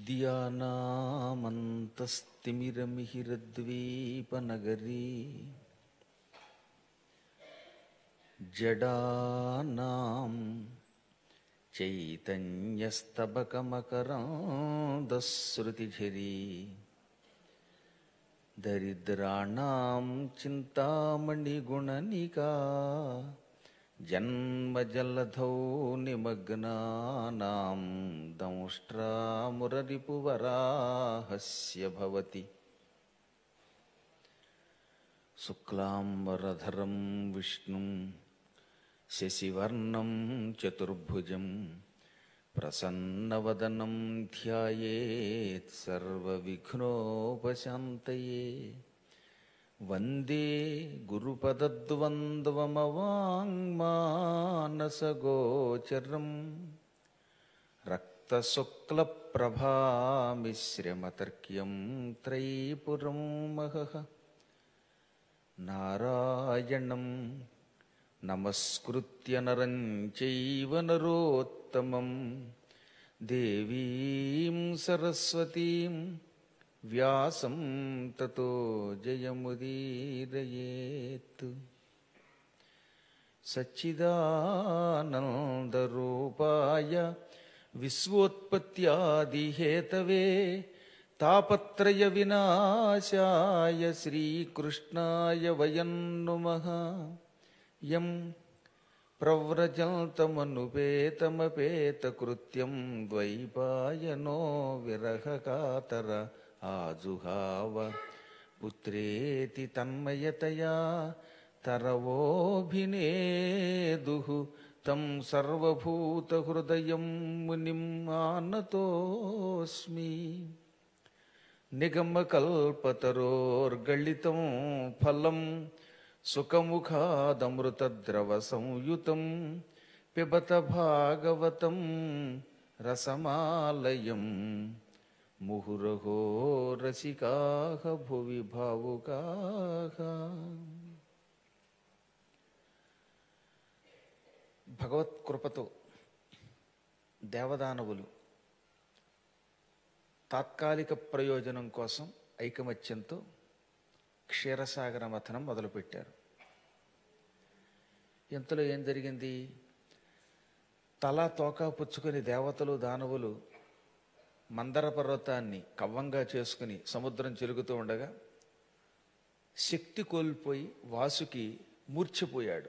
విద్యానామంతస్తిమిరమిహిరద్వీపనగరీ జడానాం చైతన్యస్తబకమకరాందశ్రుతిఝరీ దరిద్రాణం చింతామణిగుణనికా జన్మజలధౌ నిమగ్నానాం దంష్ట్రామురరిపువరాహస్య భవతి శుక్లాంబరధరం విష్ణుం శశివర్ణం చతుర్భుజం ప్రసన్నవదనం ధ్యాయేత్ సర్వవిఘ్నోపశాంతయే వందే గురుపదద్వంద్వమవాङ्మానసగోచరం రక్తశుక్లప్రభామిశ్రమతర్క్యం త్రైపురం మహః నారాయణం నమస్కృత్య నరం చైవ నరోత్తమం దేవీం సరస్వతీం వ్యాసం తతో జయముదీరయేత్ సచ్చిదానందరూపాయ విశ్వోత్పత్యాదిహేతవే తాపత్రయ వినాశాయ శ్రీకృష్ణాయ వయం నుమః యం ప్రవ్రజల్తమనుపేతమపేతకృత్యం ద్వైపాయనో విరహకాతర ఆజుహావ పుత్రేతి తన్మయతయా తరవోభినేదు తం సర్వభూతహృదయం మునిం ఆనతోస్మి నిగమకల్పతరోర్గళితం ఫలం సుఖముఖాదమృతద్రవసంయుతం పిబత భాగవతం రసమాలయం ముహురహో రసికాః భువి భావుకాః భగవత్కృపతో దేవదానవులు తాత్కాలిక ప్రయోజనం కోసం ఐకమత్యంతో క్షీరసాగర మథనం మొదలుపెట్టారు ఇంతలో ఏం జరిగింది తల తోక పుచ్చుకొని దేవతలు దానవులు మందర పర్వతాన్ని కవ్వంగా చేసుకుని సముద్రం చెరుగుతూ ఉండగా శక్తి కోల్పోయి వాసుకి మూర్ఛపోయాడు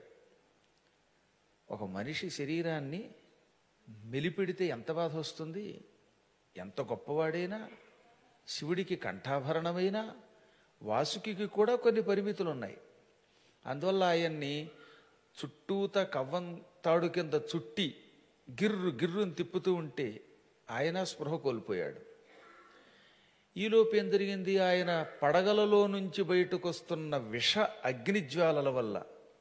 ఒక మనిషి శరీరాన్ని మెలిపెడితే ఎంత బాధ వస్తుంది ఎంత గొప్పవాడైనా శివుడికి కంఠాభరణమైనా వాసుకి కూడా కొన్ని పరిమితులు ఉన్నాయి అందువల్ల ఆయన్ని చుట్టూత కవ్వం తాడు కింద చుట్టి గిర్రు గిర్రుని తిప్పుతూ ఉంటే ఆయన స్పృహ కోల్పోయాడు ఈలోపు ఏం జరిగింది ఆయన పడగలలో నుంచి బయటకు వస్తున్న విష అగ్నిజ్వాలల వల్ల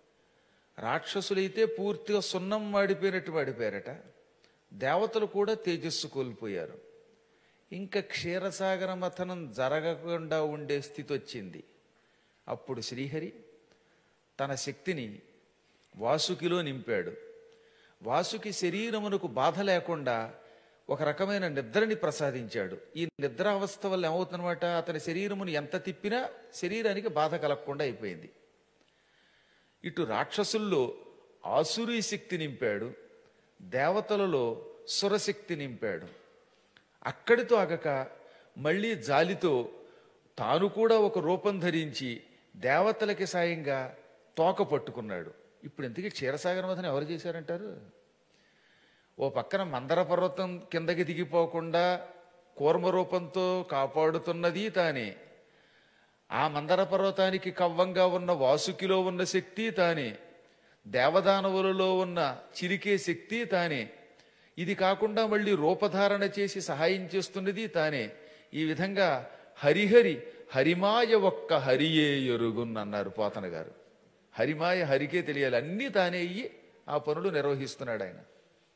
రాక్షసులైతే పూర్తిగా సున్నం వాడిపోయినట్టు వాడిపోయారట దేవతలు కూడా తేజస్సు కోల్పోయారు ఇంకా క్షీరసాగర మథనం జరగకుండా ఉండే స్థితి వచ్చింది అప్పుడు శ్రీహరి తన శక్తిని వాసుకిలో నింపాడు వాసుకి శరీరమునకు బాధ లేకుండా ఒక రకమైన నిద్రని ప్రసాదించాడు ఈ నిద్రావస్థ వల్ల ఏమవుతుందన్నమాట అతని శరీరమును ఎంత తిప్పినా శరీరానికి బాధ కలగకుండా అయిపోయింది ఇటు రాక్షసుల్లో ఆసురీ శక్తి నింపాడు దేవతలలో సురశక్తి నింపాడు అక్కడితో ఆగక మళ్ళీ జాలితో తాను కూడా ఒక రూపం ధరించి దేవతలకి సాయంగా తోక పట్టుకున్నాడు ఇప్పుడు ఇంతకీ క్షీరసాగర మథనం ఎవరు చేశారంటారు ఓ పక్కన మందర పర్వతం కిందకి దిగిపోకుండా కూర్మ రూపంతో కాపాడుతున్నది తానే ఆ మందర పర్వతానికి కవ్వంగా ఉన్న వాసుకిలో ఉన్న శక్తి తానే దేవదానవులలో ఉన్న చిరికే శక్తి తానే ఇది కాకుండా మళ్ళీ రూపధారణ చేసి సహాయం చేస్తున్నది తానే ఈ విధంగా హరిహరి హరిమాయ ఒక్క హరియే ఎరుగున్ అన్నారు పోతన గారు హరిమాయ హరికే తెలియాలి అన్నీ తానే అయ్యి ఆ పనులు నిర్వహిస్తున్నాడు ఆయన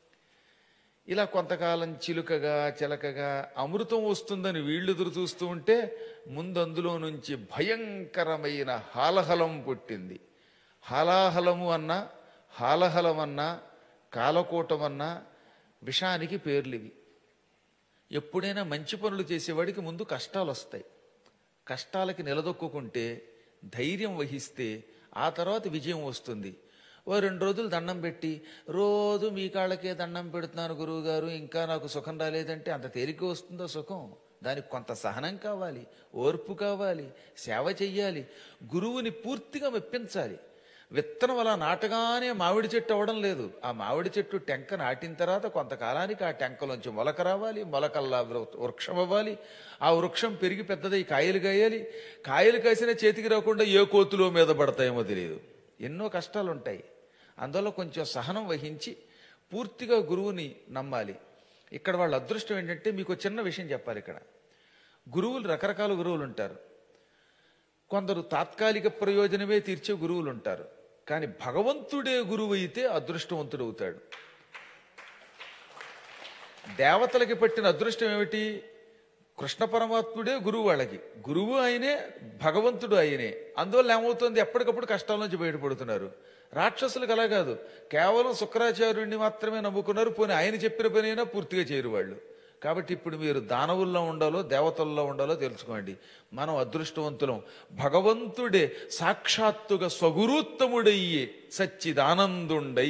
ఇలా కొంతకాలం చిలుకగా చిలకగా అమృతం వస్తుందని వీళ్ళు ఎదురు చూస్తూ ఉంటే ముందందులో నుంచి భయంకరమైన హాలహలం పుట్టింది హాలాహలము అన్నా హాలహలం అన్నా కాలకూటం అన్నా విషానికి పేర్లివి ఎప్పుడైనా మంచి పనులు చేసేవాడికి ముందు కష్టాలు వస్తాయి కష్టాలకి నిలదొక్కుంటే ధైర్యం వహిస్తే ఆ తర్వాత విజయం వస్తుంది ఓ రెండు రోజులు దండం పెట్టి రోజు మీ కాళ్ళకే దండం పెడుతున్నాను గురువు గారు ఇంకా నాకు సుఖం రాలేదంటే అంత తేలిక వస్తుందో సుఖం దానికి కొంత సహనం కావాలి ఓర్పు కావాలి సేవ చెయ్యాలి గురువుని పూర్తిగా మెప్పించాలి విత్తనం అలా నాటగానే మామిడి చెట్టు అవ్వడం లేదు ఆ మామిడి చెట్టు టెంక నాటిన తర్వాత కొంతకాలానికి ఆ టెంకలోంచి మొలక రావాలి మొలకల్లా వృ- వృక్షం అవ్వాలి ఆ వృక్షం పెరిగి పెద్దదై కాయలు కాయాలి కాయలు కాసిన చేతికి రాకుండా ఏ కోతులో మీద పడతాయేమో తెలియదు ఎన్నో కష్టాలు ఉంటాయి అందులో కొంచెం సహనం వహించి పూర్తిగా గురువుని నమ్మాలి ఇక్కడ వాళ్ళ అదృష్టం ఏంటంటే మీకు ఒక చిన్న విషయం చెప్పాలి ఇక్కడ గురువులు రకరకాల గురువులు ఉంటారు కొందరు తాత్కాలిక ప్రయోజనమే తీర్చే గురువులు ఉంటారు కానీ భగవంతుడే గురువు అయితే అదృష్టవంతుడు అవుతాడు దేవతలకి పట్టిన అదృష్టం ఏమిటి కృష్ణ పరమాత్ముడే గురువు వాళ్ళకి గురువు ఆయనే భగవంతుడు ఆయనే అందువల్ల ఏమవుతుంది ఎప్పటికప్పుడు కష్టాల నుంచి బయటపడుతున్నారు రాక్షసులకు అలా కాదు కేవలం శుక్రాచార్యుడిని మాత్రమే నమ్ముకున్నారు పోనీ ఆయన చెప్పిన పని అయినా పూర్తిగా చేయరు వాళ్ళు కాబట్టి ఇప్పుడు మీరు దానవుల్లో ఉండాలో దేవతల్లో ఉండాలో తెలుసుకోండి మనం అదృష్టవంతులం భగవంతుడే సాక్షాత్తుగా స్వగురుత్తముడయ్యే సచ్చిదానందుండై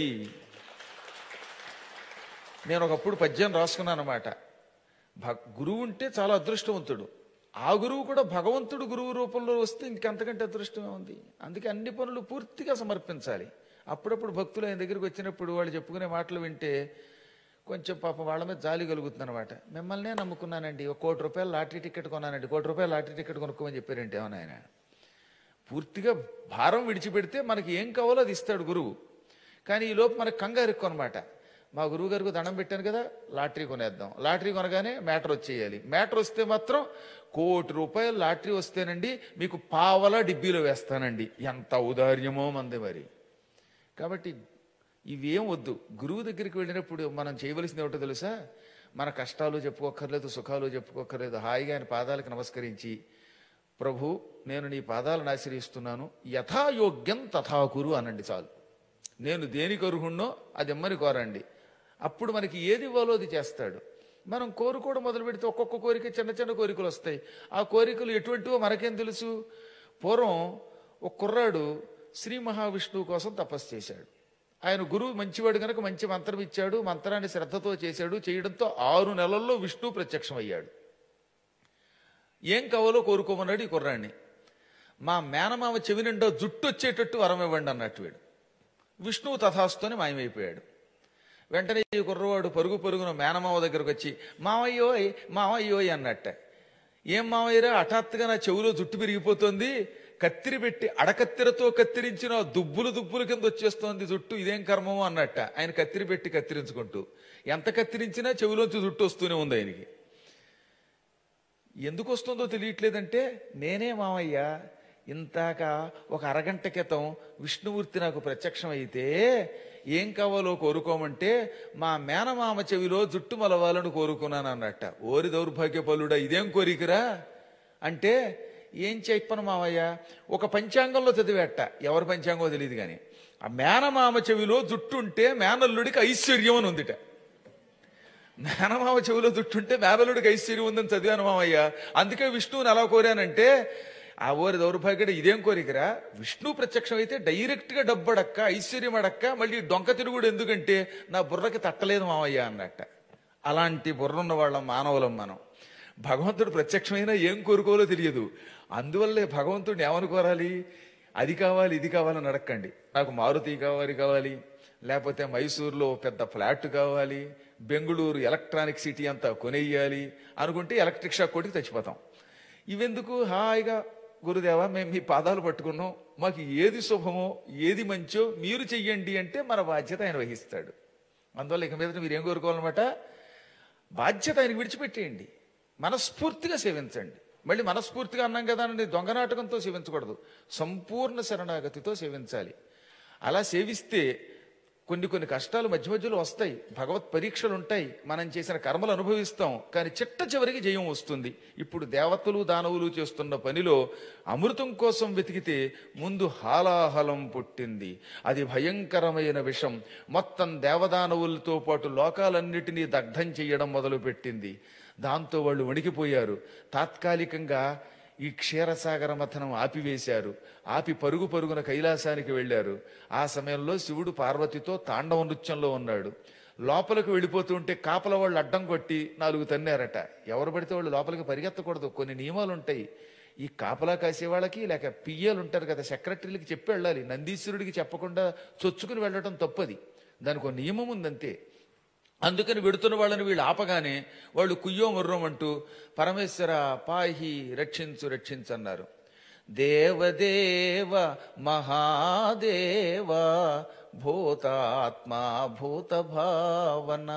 నేను ఒకప్పుడు పద్యం రాసుకున్నాను అనమాట గురువు ఉంటే చాలా అదృష్టవంతుడు ఆ గురువు కూడా భగవంతుడు గురువు రూపంలో వస్తే ఇంకంతకంటే అదృష్టమే ఉంది అందుకే అన్ని పనులు పూర్తిగా సమర్పించాలి అప్పుడప్పుడు భక్తులు ఆయన దగ్గరికి వచ్చినప్పుడు వాళ్ళు చెప్పుకునే మాటలు వింటే కొంచెం పాపం వాళ్ళ మీద జాలి కలుగుతుంది అనమాట మిమ్మల్నే నమ్ముకున్నానండి ఒక కోటి రూపాయలు లాటరీ టికెట్ కొన్నానండి కోటి రూపాయలు లాటరీ టికెట్ కొనుక్కోమని చెప్పారంటే ఏమన్నా ఆయన పూర్తిగా భారం విడిచిపెడితే మనకి ఏం కావాలో అది ఇస్తాడు గురువు కానీ ఈ లోపు మనకు కంగారు ఎక్కువ అనమాట మా గురువు గారికి దండం పెట్టాను కదా లాటరీ కొనేద్దాం లాటరీ కొనగానే మ్యాటర్ వచ్చేయాలి మ్యాటర్ వస్తే మాత్రం కోటి రూపాయలు లాటరీ వస్తేనండి మీకు పావలా డిబ్బీలో వేస్తానండి ఎంత ఔదార్యమో మంది మరి కాబట్టి ఇవేం వద్దు గురువు దగ్గరికి వెళ్ళినప్పుడు మనం చేయవలసింది ఏమిటో తెలుసా మన కష్టాలు చెప్పుకోక్కర్లేదు సుఖాలు చెప్పుకోక్కర్లేదు హాయిగా ఆయన పాదాలకు నమస్కరించి ప్రభు నేను నీ పాదాలను ఆశ్రయిస్తున్నాను యథాయోగ్యం తథాకురు అనండి చాలు నేను దేనికి అర్హుణ్ణో అది ఎమ్మని కోరండి అప్పుడు మనకి ఏది ఇవ్వాలో అది చేస్తాడు మనం కోరుకోవడం మొదలు పెడితే ఒక్కొక్క కోరిక చిన్న చిన్న కోరికలు వస్తాయి ఆ కోరికలు ఎటువంటివో మనకేం తెలుసు పూర్వం ఒక కుర్రాడు శ్రీ మహావిష్ణువు కోసం తపస్సు చేశాడు ఆయన గురువు మంచివాడు కనుక మంచి మంత్రం ఇచ్చాడు మంత్రాన్ని శ్రద్ధతో చేశాడు చేయడంతో ఆరు నెలల్లో విష్ణువు ప్రత్యక్షం అయ్యాడు ఏం కావాలో కోరుకోమన్నాడు ఈ కుర్రాడిని మా మేనమామ చెవి నిండా జుట్టు వచ్చేటట్టు వరం ఇవ్వండి అన్నట్టు వీడు విష్ణువు తథాస్తుని మాయమైపోయాడు వెంటనే ఈ కుర్రవాడు పరుగు పరుగున మేనమామ దగ్గరకు వచ్చి మావయ్యోయ్ మావయ్యోయ్ అన్నట్ట ఏం మావయ్యరా హఠాత్తుగా నా చెవిలో జుట్టు పెరిగిపోతుంది కత్తిరి పెట్టి అడకత్తిరతో కత్తిరించిన దుబ్బులు దుబ్బులు కింద వచ్చేస్తోంది జుట్టు ఇదేం కర్మమో అన్నట్ట ఆయన కత్తిరి పెట్టి కత్తిరించుకుంటూ ఎంత కత్తిరించినా చెవిలోంచి జుట్టు వస్తూనే ఉంది ఆయనకి ఎందుకు వస్తుందో తెలియట్లేదంటే నేనే మామయ్య ఇంతాక ఒక అరగంట క్రితం విష్ణుమూర్తి నాకు ప్రత్యక్షం అయితే ఏం కావాలో కోరుకోమంటే మా మేనమామ చెవిలో జుట్టు మలవాలని కోరుకున్నాను అన్నట్ట ఓరి దౌర్భాగ్య పలుడా ఇదేం కోరికరా అంటే ఏం చెప్పను మామయ్య ఒక పంచాంగంలో చదివేట ఎవరి పంచాంగో తెలియదు కానీ ఆ మేనమామ చెవిలో జుట్టు ఉంటే మేనల్లుడికి ఐశ్వర్యం అని ఉందిట మేనమామ చెవిలో దుట్టుంటే మేనలుడికి ఐశ్వర్యం ఉందని చదివాను మామయ్య అందుకే విష్ణువుని ఎలా కోరానంటే ఆ ఓరి దౌర్భాగ్యుడు ఇదేం కోరికరా విష్ణు ప్రత్యక్షం అయితే డైరెక్ట్ గా డబ్బడక్క ఐశ్వర్యం అడక్క మళ్ళీ డొంక తిరుగుడు ఎందుకంటే నా బుర్రకి తట్టలేదు మామయ్య అన్నట్ట అలాంటి బుర్ర ఉన్న వాళ్ళం మానవులం మనం భగవంతుడు ప్రత్యక్షమైనా ఏం కోరుకోవాలో తెలియదు అందువల్లే భగవంతుడిని ఏమని కోరాలి అది కావాలి ఇది కావాలని అడక్కండి నాకు మారుతి కావాలి కావాలి లేకపోతే మైసూర్లో పెద్ద ఫ్లాట్ కావాలి బెంగళూరు ఎలక్ట్రానిక్ సిటీ అంతా కొనేయాలి అనుకుంటే ఎలక్ట్రిక్ షాక్ కొట్టి చచ్చిపోతాం ఇవెందుకు హాయిగా గురుదేవా మేము మీ పాదాలు పట్టుకున్నాం మాకు ఏది శుభమో ఏది మంచో మీరు చెయ్యండి అంటే మన బాధ్యత ఆయన వహిస్తాడు అందువల్ల ఇక మీద మీరు ఏం కోరుకోవాలన్నమాట బాధ్యత ఆయనకు విడిచిపెట్టేయండి మనస్ఫూర్తిగా సేవించండి మళ్ళీ మనస్ఫూర్తిగా అన్నాం కదా అని దొంగ నాటకంతో సేవించకూడదు సంపూర్ణ శరణాగతితో సేవించాలి అలా సేవిస్తే కొన్ని కొన్ని కష్టాలు మధ్య మధ్యలో వస్తాయి భగవత్ పరీక్షలు ఉంటాయి మనం చేసిన కర్మలు అనుభవిస్తాం కానీ చిట్ట చివరికి జయం వస్తుంది ఇప్పుడు దేవతలు దానవులు చేస్తున్న పనిలో అమృతం కోసం వెతికితే ముందు హాలాహలం పుట్టింది అది భయంకరమైన విషం మొత్తం దేవదానవులతో పాటు లోకాలన్నిటినీ దగ్ధం చేయడం మొదలుపెట్టింది దాంతో వాళ్ళు వణికిపోయారు తాత్కాలికంగా ఈ క్షీరసాగర మథనం ఆపివేశారు ఆపి పరుగు పరుగున కైలాసానికి వెళ్ళారు ఆ సమయంలో శివుడు పార్వతితో తాండవ నృత్యంలో ఉన్నాడు లోపలికి వెళ్ళిపోతుంటే కాపల వాళ్ళు అడ్డం కొట్టి నాలుగు తన్నారట ఎవరు పడితే వాళ్ళు లోపలికి పరిగెత్తకూడదు కొన్ని నియమాలు ఉంటాయి ఈ కాపలా కాసే వాళ్ళకి లేక పియ్యలు ఉంటారు కదా సెక్రటరీలకి చెప్పి వెళ్ళాలి నందీశ్వరుడికి చెప్పకుండా చొచ్చుకుని వెళ్ళడం తప్పది దానికి ఒక నియమం ఉందంతే అందుకని వెడుతున్న వాళ్ళని వీళ్ళు ఆపగానే వాళ్ళు కుయ్యో ముర్రం అంటూ పరమేశ్వర పాహి రక్షించు రక్షించు అన్నారు దేవదేవ మహాదేవ భూతాత్మా భూత భావన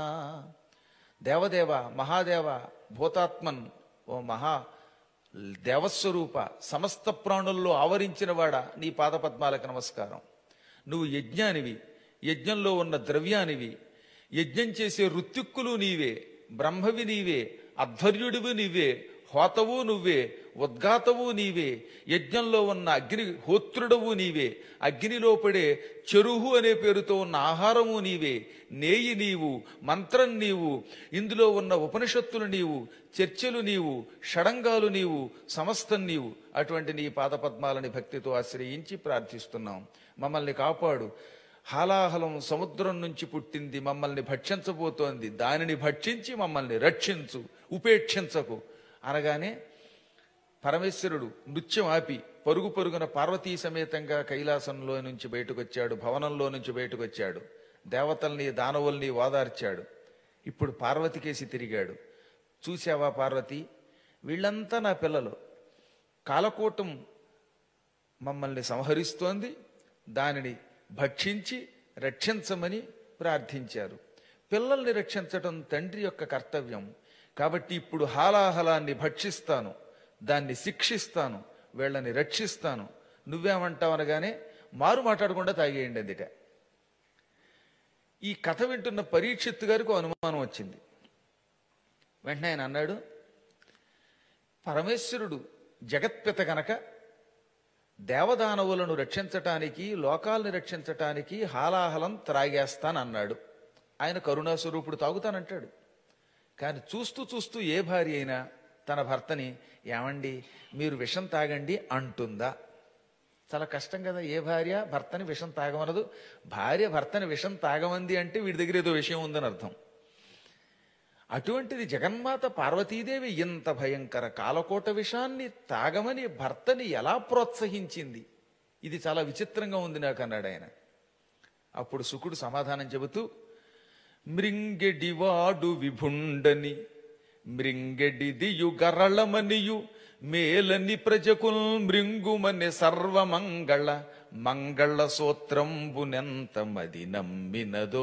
దేవదేవ మహాదేవ భూతాత్మన్ ఓ మహా దేవస్వరూప సమస్త ప్రాణుల్లో ఆవరించిన వాడ నీ పాదపద్మాలకు నమస్కారం నువ్వు యజ్ఞానివి యజ్ఞంలో ఉన్న ద్రవ్యానివి యజ్ఞం చేసే ఋత్యుక్కులు నీవే బ్రహ్మవి నీవే అధ్వర్యుడివి నీవే హోతవు నువ్వే ఉద్గాతవు నీవే యజ్ఞంలో ఉన్న అగ్ని హోత్రుడవు నీవే అగ్నిలో పడే చెరుహు అనే పేరుతో ఉన్న ఆహారము నీవే నేయి నీవు మంత్రం నీవు ఇందులో ఉన్న ఉపనిషత్తులు నీవు చర్చలు నీవు షడంగాలు నీవు సమస్తం నీవు అటువంటి నీ పాదపద్మాలని భక్తితో ఆశ్రయించి ప్రార్థిస్తున్నాం మమ్మల్ని కాపాడు హాలాహలం సముద్రం నుంచి పుట్టింది మమ్మల్ని భక్షించబోతోంది దానిని భక్షించి మమ్మల్ని రక్షించు ఉపేక్షించకు అనగానే పరమేశ్వరుడు నృత్యం ఆపి పరుగు పరుగున పార్వతీ సమేతంగా కైలాసంలో నుంచి బయటకొచ్చాడు భవనంలో నుంచి బయటకొచ్చాడు దేవతల్ని దానవుల్ని ఓదార్చాడు ఇప్పుడు పార్వతికేసి తిరిగాడు చూసావా పార్వతి వీళ్ళంతా నా పిల్లలు కాలకూటం మమ్మల్ని సంహరిస్తోంది దానిని భక్షించి రక్షించమని ప్రార్థించారు పిల్లల్ని రక్షించటం తండ్రి యొక్క కర్తవ్యం కాబట్టి ఇప్పుడు హాలాహలాన్ని భక్షిస్తాను దాన్ని శిక్షిస్తాను వీళ్ళని రక్షిస్తాను నువ్వేమంటావు అనగానే మారు మాట్లాడకుండా తాగేయండి అందుట ఈ కథ వింటున్న పరీక్షిత్తు గారికి ఓ అనుమానం వచ్చింది వెంటనే ఆయన అన్నాడు పరమేశ్వరుడు జగత్పిత గనక దేవదానవులను రక్షించటానికి లోకాల్ని రక్షించటానికి హాలాహలం త్రాగేస్తానన్నాడు ఆయన కరుణాస్వరూపుడు తాగుతానంటాడు కానీ చూస్తూ చూస్తూ ఏ భార్య అయినా తన భర్తని ఏమండి మీరు విషం తాగండి అంటుందా చాలా కష్టం కదా ఏ భార్య భర్తని విషం తాగమనదు భార్య భర్తని విషం తాగమంది అంటే వీడి దగ్గర ఏదో విషయం ఉందని అర్థం అటువంటిది జగన్మాత పార్వతీదేవి ఇంత భయంకర కాలకోట విషాన్ని తాగమని భర్తని ఎలా ప్రోత్సహించింది ఇది చాలా విచిత్రంగా ఉంది నాకు అన్నాడు ఆయన అప్పుడు శుకుడు సమాధానం చెబుతూ మృంగెడివాడు విభుండని మృంగెడిదియు గరళమనియు మేలని ప్రజకుల్ మృంగుమని సర్వమంగళ మంగళ సూత్రంబునెంత మది నమ్మినదో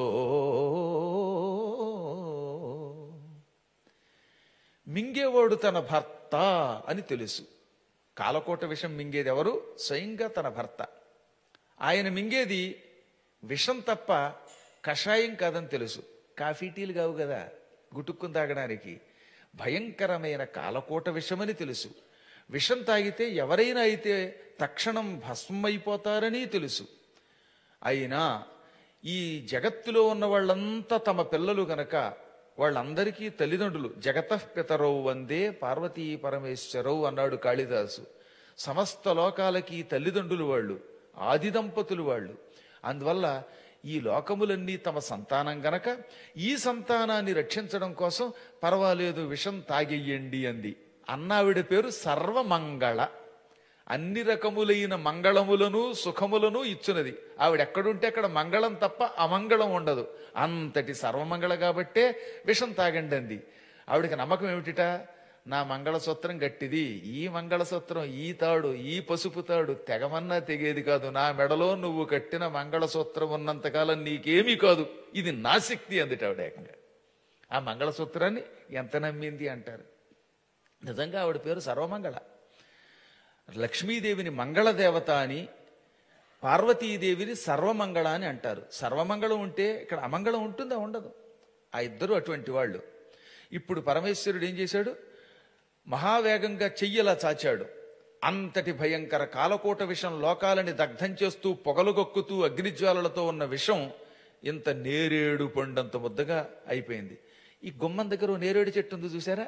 మింగేవాడు తన భర్త అని తెలుసు కాలకోట విషం మింగేది ఎవరు స్వయంగా తన భర్త ఆయన మింగేది విషం తప్ప కషాయం కాదని తెలుసు కాఫీ టీలు కావు కదా గుటుక్కుని తాగడానికి భయంకరమైన కాలకోట విషమని తెలుసు విషం తాగితే ఎవరైనా అయితే తక్షణం భస్మైపోతారని తెలుసు అయినా ఈ జగత్తులో ఉన్న వాళ్ళంతా తమ పిల్లలు గనక వాళ్ళందరికీ తల్లిదండ్రులు జగతః పితరవు వందే పార్వతీ పరమేశ్వరవు అన్నాడు కాళిదాసు సమస్త లోకాలకి తల్లిదండ్రులు వాళ్ళు ఆది దంపతులు వాళ్ళు అందువల్ల ఈ లోకములన్నీ తమ సంతానం గనక ఈ సంతానాన్ని రక్షించడం కోసం పర్వాలేదు విషం తాగెయ్యండి అంది అన్నావిడ పేరు సర్వమంగళ అన్ని రకములైన మంగళములను సుఖములను ఇచ్చున్నది ఆవిడ ఎక్కడుంటే అక్కడ మంగళం తప్ప అమంగళం ఉండదు అంతటి సర్వమంగళ కాబట్టే విషం తాగండి అంది ఆవిడకి నమ్మకం ఏమిటిట నా మంగళసూత్రం గట్టిది ఈ మంగళసూత్రం ఈ తాడు ఈ పసుపు తాడు తెగమన్నా తెగేది కాదు నా మెడలో నువ్వు కట్టిన మంగళసూత్రం ఉన్నంతకాలం నీకేమీ కాదు ఇది నా శక్తి అందుట ఆవిడ ఏకంగా ఆ మంగళసూత్రాన్ని ఎంత నమ్మింది అంటారు నిజంగా ఆవిడ పేరు సర్వమంగళ లక్ష్మీదేవిని మంగళదేవత అని పార్వతీదేవిని సర్వమంగళ అని అంటారు సర్వమంగళం ఉంటే ఇక్కడ అమంగళం ఉంటుందా ఉండదు ఆ ఇద్దరు అటువంటి వాళ్ళు ఇప్పుడు పరమేశ్వరుడు ఏం చేశాడు మహావేగంగా చెయ్యలా చాచాడు అంతటి భయంకర కాలకోట విషం లోకాలని దగ్ధం చేస్తూ పొగలుగొక్కుతూ అగ్నిజ్వాలలతో ఉన్న విషం ఇంత నేరేడు పండంత ముద్దగా అయిపోయింది ఈ గుమ్మం దగ్గర ఓ నేరేడు చెట్టు ఉంది చూసారా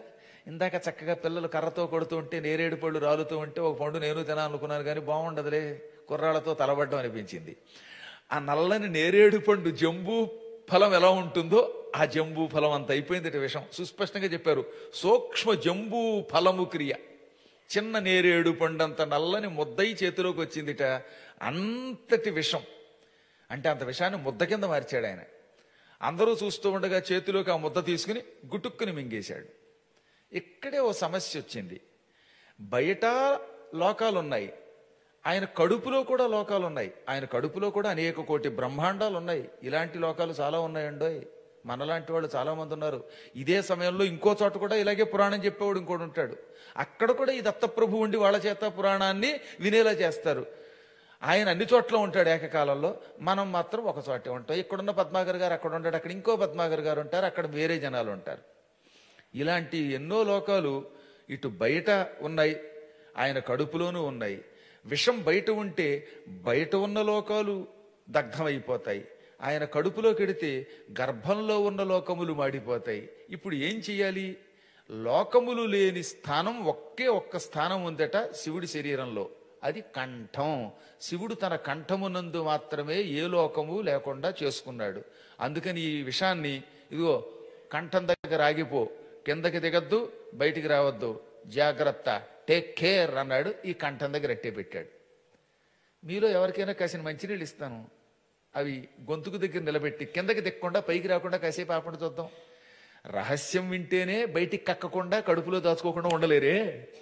ఇందాక చక్కగా పిల్లలు కర్రతో కొడుతూ ఉంటే నేరేడు పళ్ళు రాలుతూ ఉంటే ఒక పండు నేను తినాలనుకున్నాను కానీ బాగుండదులే కుర్రాళ్ళతో తలబడ్డం అనిపించింది ఆ నల్లని నేరేడు పండు జంబూ ఫలం ఎలా ఉంటుందో ఆ జంబూ ఫలం అంత అయిపోయింది విషయం సుస్పష్టంగా చెప్పారు సూక్ష్మ జంబూ ఫలము క్రియ చిన్న నేరేడు పండంత నల్లని ముద్దయి చేతిలోకి వచ్చిందిట అంతటి విషం అంటే అంత విషాన్ని ముద్ద కింద మార్చాడు ఆయన అందరూ చూస్తూ ఉండగా చేతిలోకి ఆ ముద్ద తీసుకుని గుటుక్కుని మింగేశాడు ఇక్కడే ఓ సమస్య వచ్చింది బయట లోకాలు ఉన్నాయి ఆయన కడుపులో కూడా లోకాలు ఉన్నాయి ఆయన కడుపులో కూడా అనేక కోటి బ్రహ్మాండాలు ఉన్నాయి ఇలాంటి లోకాలు చాలా ఉన్నాయండోయ్ మనలాంటి వాళ్ళు చాలా మంది ఉన్నారు ఇదే సమయంలో ఇంకో చోట కూడా ఇలాగే పురాణం చెప్పేవాడు ఇంకోటి ఉంటాడు అక్కడ కూడా ఈ దత్తప్రభు ఉండి వాళ్ళ చేత పురాణాన్ని వినేలా చేస్తారు ఆయన అన్ని చోట్ల ఉంటాడు ఏకకాలంలో మనం మాత్రం ఒక చోటే ఉంటాం ఇక్కడున్న పద్మాగర్ గారు అక్కడ ఉంటాడు అక్కడ ఇంకో పద్మాగర్ గారు ఉంటారు అక్కడ వేరే జనాలు ఉంటారు ఇలాంటి ఎన్నో లోకాలు ఇటు బయట ఉన్నాయి ఆయన కడుపులోనూ ఉన్నాయి విషం బయట ఉంటే బయట ఉన్న లోకాలు దగ్ధమైపోతాయి ఆయన కడుపులో కెడితే గర్భంలో ఉన్న లోకములు మాడిపోతాయి ఇప్పుడు ఏం చెయ్యాలి లోకములు లేని స్థానం ఒకే ఒక్క స్థానం ఉందట శివుడి శరీరంలో అది కంఠం శివుడు తన కంఠమునందు మాత్రమే ఏ లోకము లేకుండా చేసుకున్నాడు అందుకని ఈ విషాన్ని ఇదిగో కంఠం దగ్గర ఆగిపో కిందకి దిగద్దు బయటికి రావద్దు జాగ్రత్త టేక్ కేర్ అన్నాడు ఈ కంఠం దగ్గర అట్టే పెట్టాడు మీలో ఎవరికైనా కాసిన మంచినీళ్ళు ఇస్తాను అవి గొంతుకు దగ్గర నిలబెట్టి కిందకి దిక్కకుండా పైకి రాకుండా కాసేపు ఆపండి చూద్దాం రహస్యం వింటేనే బయటికి కక్కకుండా కడుపులో దాచుకోకుండా ఉండలేరే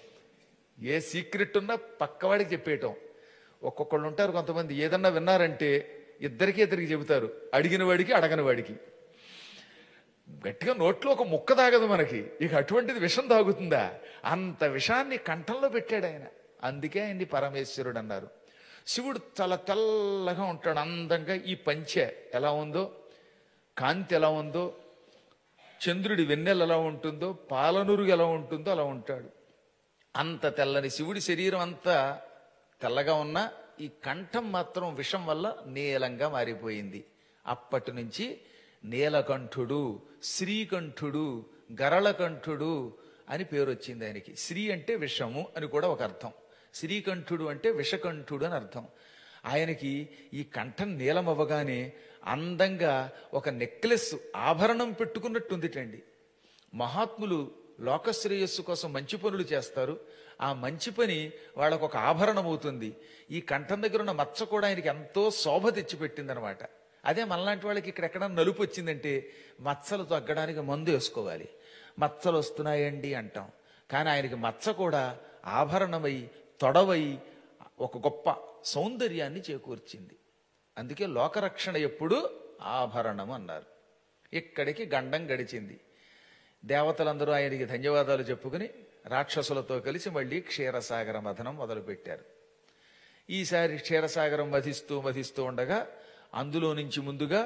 ఏ సీక్రెట్ ఉన్నా పక్కవాడికి చెప్పేయటం ఒక్కొక్కళ్ళు ఉంటారు కొంతమంది ఏదన్నా విన్నారంటే ఇద్దరికి ఇద్దరికి చెబుతారు అడిగిన వాడికి అడగని వాడికి గట్టిగా నోట్లో ఒక ముక్క తాగదు మనకి ఇక అటువంటిది విషం తాగుతుందా అంత విషాన్ని కంఠంలో పెట్టాడు ఆయన అందుకే ఆయన్ని పరమేశ్వరుడు అన్నారు శివుడు చాలా తెల్లగా ఉంటాడు అందంగా ఈ పంచె ఎలా ఉందో కాంతి ఎలా ఉందో చంద్రుడి వెన్నెల ఎలా ఉంటుందో పాలనురుగు ఎలా ఉంటుందో అలా ఉంటాడు అంత తెల్లని శివుడి శరీరం అంతా తెల్లగా ఉన్న ఈ కంఠం మాత్రం విషం వల్ల నీలంగా మారిపోయింది అప్పటి నుంచి నీలకంఠుడు శ్రీకంఠుడు గరళకంఠుడు అని పేరు వచ్చింది ఆయనకి శ్రీ అంటే విషము అని కూడా ఒక అర్థం శ్రీకంఠుడు అంటే విషకంఠుడు అని అర్థం ఆయనకి ఈ కంఠం నీలం అవ్వగానే అందంగా ఒక నెక్లెస్ ఆభరణం పెట్టుకున్నట్టుందిటండి మహాత్ములు లోకశ్రేయస్సు కోసం మంచి పనులు చేస్తారు ఆ మంచి పని వాళ్ళకు ఒక ఆభరణం అవుతుంది ఈ కంఠం దగ్గర ఉన్న మచ్చ కూడా ఆయనకి ఎంతో శోభ తెచ్చిపెట్టిందనమాట అదే మనలాంటి వాళ్ళకి ఇక్కడ ఎక్కడ నలుపు వచ్చిందంటే మచ్చలు తగ్గడానికి మందు వేసుకోవాలి మచ్చలు వస్తున్నాయండి అంటాం కానీ ఆయనకి మచ్చ కూడా ఆభరణమై తొడవై ఒక గొప్ప సౌందర్యాన్ని చేకూర్చింది అందుకే లోకరక్షణ ఎప్పుడు ఆభరణం అన్నారు ఇక్కడికి గండం గడిచింది దేవతలందరూ ఆయనకి ధన్యవాదాలు చెప్పుకుని రాక్షసులతో కలిసి మళ్ళీ క్షీరసాగర మథనం మొదలుపెట్టారు ఈసారి క్షీరసాగరం మధిస్తూ మధిస్తూ ఉండగా అందులో నుంచి ముందుగా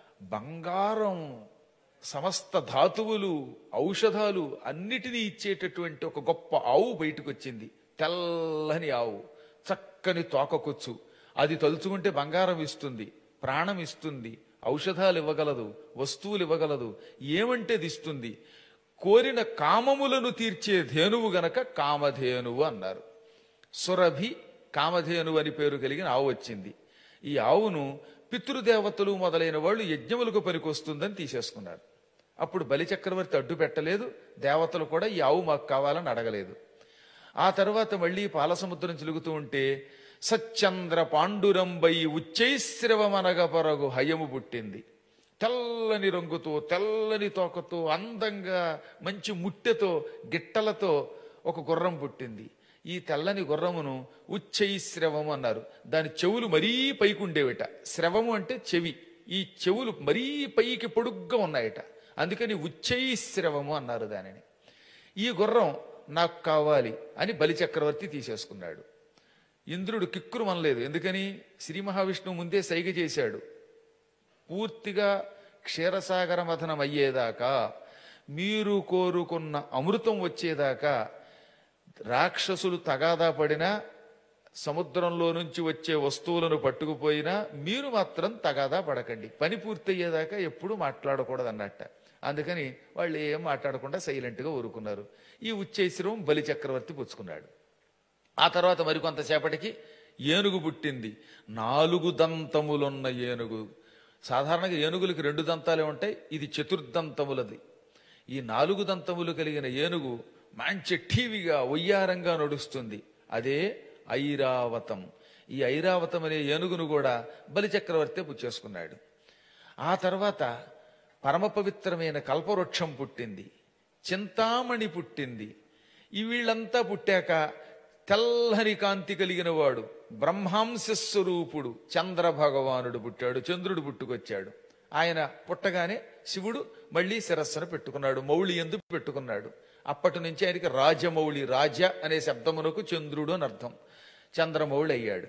బంగారం సమస్త ధాతువులు ఔషధాలు అన్నిటినీ ఇచ్చేటటువంటి ఒక గొప్ప ఆవు బయటకు వచ్చింది తెల్లని ఆవు చక్కని తోకకొచ్చు అది తలుచుకుంటే బంగారం ఇస్తుంది ప్రాణం ఇస్తుంది ఔషధాలు ఇవ్వగలదు వస్తువులు ఇవ్వగలదు ఏమంటే అది ఇస్తుంది కోరిన కామములను తీర్చే ధేనువు గనక కామధేనువు అన్నారు సురభి కామధేను అని పేరు కలిగిన ఆవు వచ్చింది ఈ ఆవును పితృదేవతలు మొదలైన వాళ్ళు యజ్ఞములకు పనికొస్తుందని తీసేసుకున్నారు అప్పుడు బలిచక్రవర్తి అడ్డు పెట్టలేదు దేవతలు కూడా ఈ ఆవు మాకు కావాలని అడగలేదు ఆ తర్వాత మళ్ళీ పాలసముద్రం చిలుగుతూ ఉంటే సచ్చంద్ర పాండురంబై ఉచ్చైశ్రవమనగపరగు హయము పుట్టింది తెల్లని రంగుతో తెల్లని తోకతో అందంగా మంచి ముట్టెతో గిట్టలతో ఒక గుర్రం పుట్టింది ఈ తెల్లని గుర్రమును ఉచ్చైశ్రవము అన్నారు దాని చెవులు మరీ పైకి ఉండేవిట శ్రవము అంటే చెవి ఈ చెవులు మరీ పైకి పొడుగ్గా ఉన్నాయట అందుకని ఉచ్చైశ్రవము అన్నారు దానిని ఈ గుర్రం నాకు కావాలి అని బలిచక్రవర్తి తీసేసుకున్నాడు ఇంద్రుడు కిక్కురు మనలేదు ఎందుకని శ్రీ మహావిష్ణువు ముందే సైగ చేశాడు పూర్తిగా క్షీరసాగర మథనం అయ్యేదాకా మీరు కోరుకున్న అమృతం వచ్చేదాకా రాక్షసులు తగాదా పడినా సముద్రంలో నుంచి వచ్చే వస్తువులను పట్టుకుపోయినా మీరు మాత్రం తగాదా పడకండి పని పూర్తయ్యేదాకా ఎప్పుడు మాట్లాడకూడదు అన్నట్ట అందుకని వాళ్ళు ఏం మాట్లాడకుండా సైలెంట్గా ఊరుకున్నారు ఈ ఉచ్చైశ్రవం బలి చక్రవర్తి పుచ్చుకున్నాడు ఆ తర్వాత మరికొంతసేపటికి ఏనుగు పుట్టింది నాలుగు దంతములున్న ఏనుగు సాధారణంగా ఏనుగులకి రెండు దంతాలే ఉంటాయి ఇది చతుర్దంతములది ఈ నాలుగు దంతములు కలిగిన ఏనుగు మంచి ఠీవిగా ఒయ్యారంగా నడుస్తుంది అదే ఐరావతం ఈ ఐరావతం అనే ఏనుగును కూడా బలిచక్రవర్తి పుచ్చేసుకున్నాడు ఆ తర్వాత పరమ పవిత్రమైన కల్పవృక్షం పుట్టింది చింతామణి పుట్టింది ఈ వీళ్ళంతా పుట్టాక తెల్లని కాంతి కలిగిన వాడు బ్రహ్మాంశ స్వరూపుడు చంద్ర భగవానుడు పుట్టాడు చంద్రుడు పుట్టుకొచ్చాడు ఆయన పుట్టగానే శివుడు మళ్ళీ శిరస్సును పెట్టుకున్నాడు మౌళి ఎందు పెట్టుకున్నాడు అప్పటి నుంచి ఆయనకి రాజమౌళి రాజ అనే శబ్దమునకు చంద్రుడు అని అర్థం చంద్రమౌళి అయ్యాడు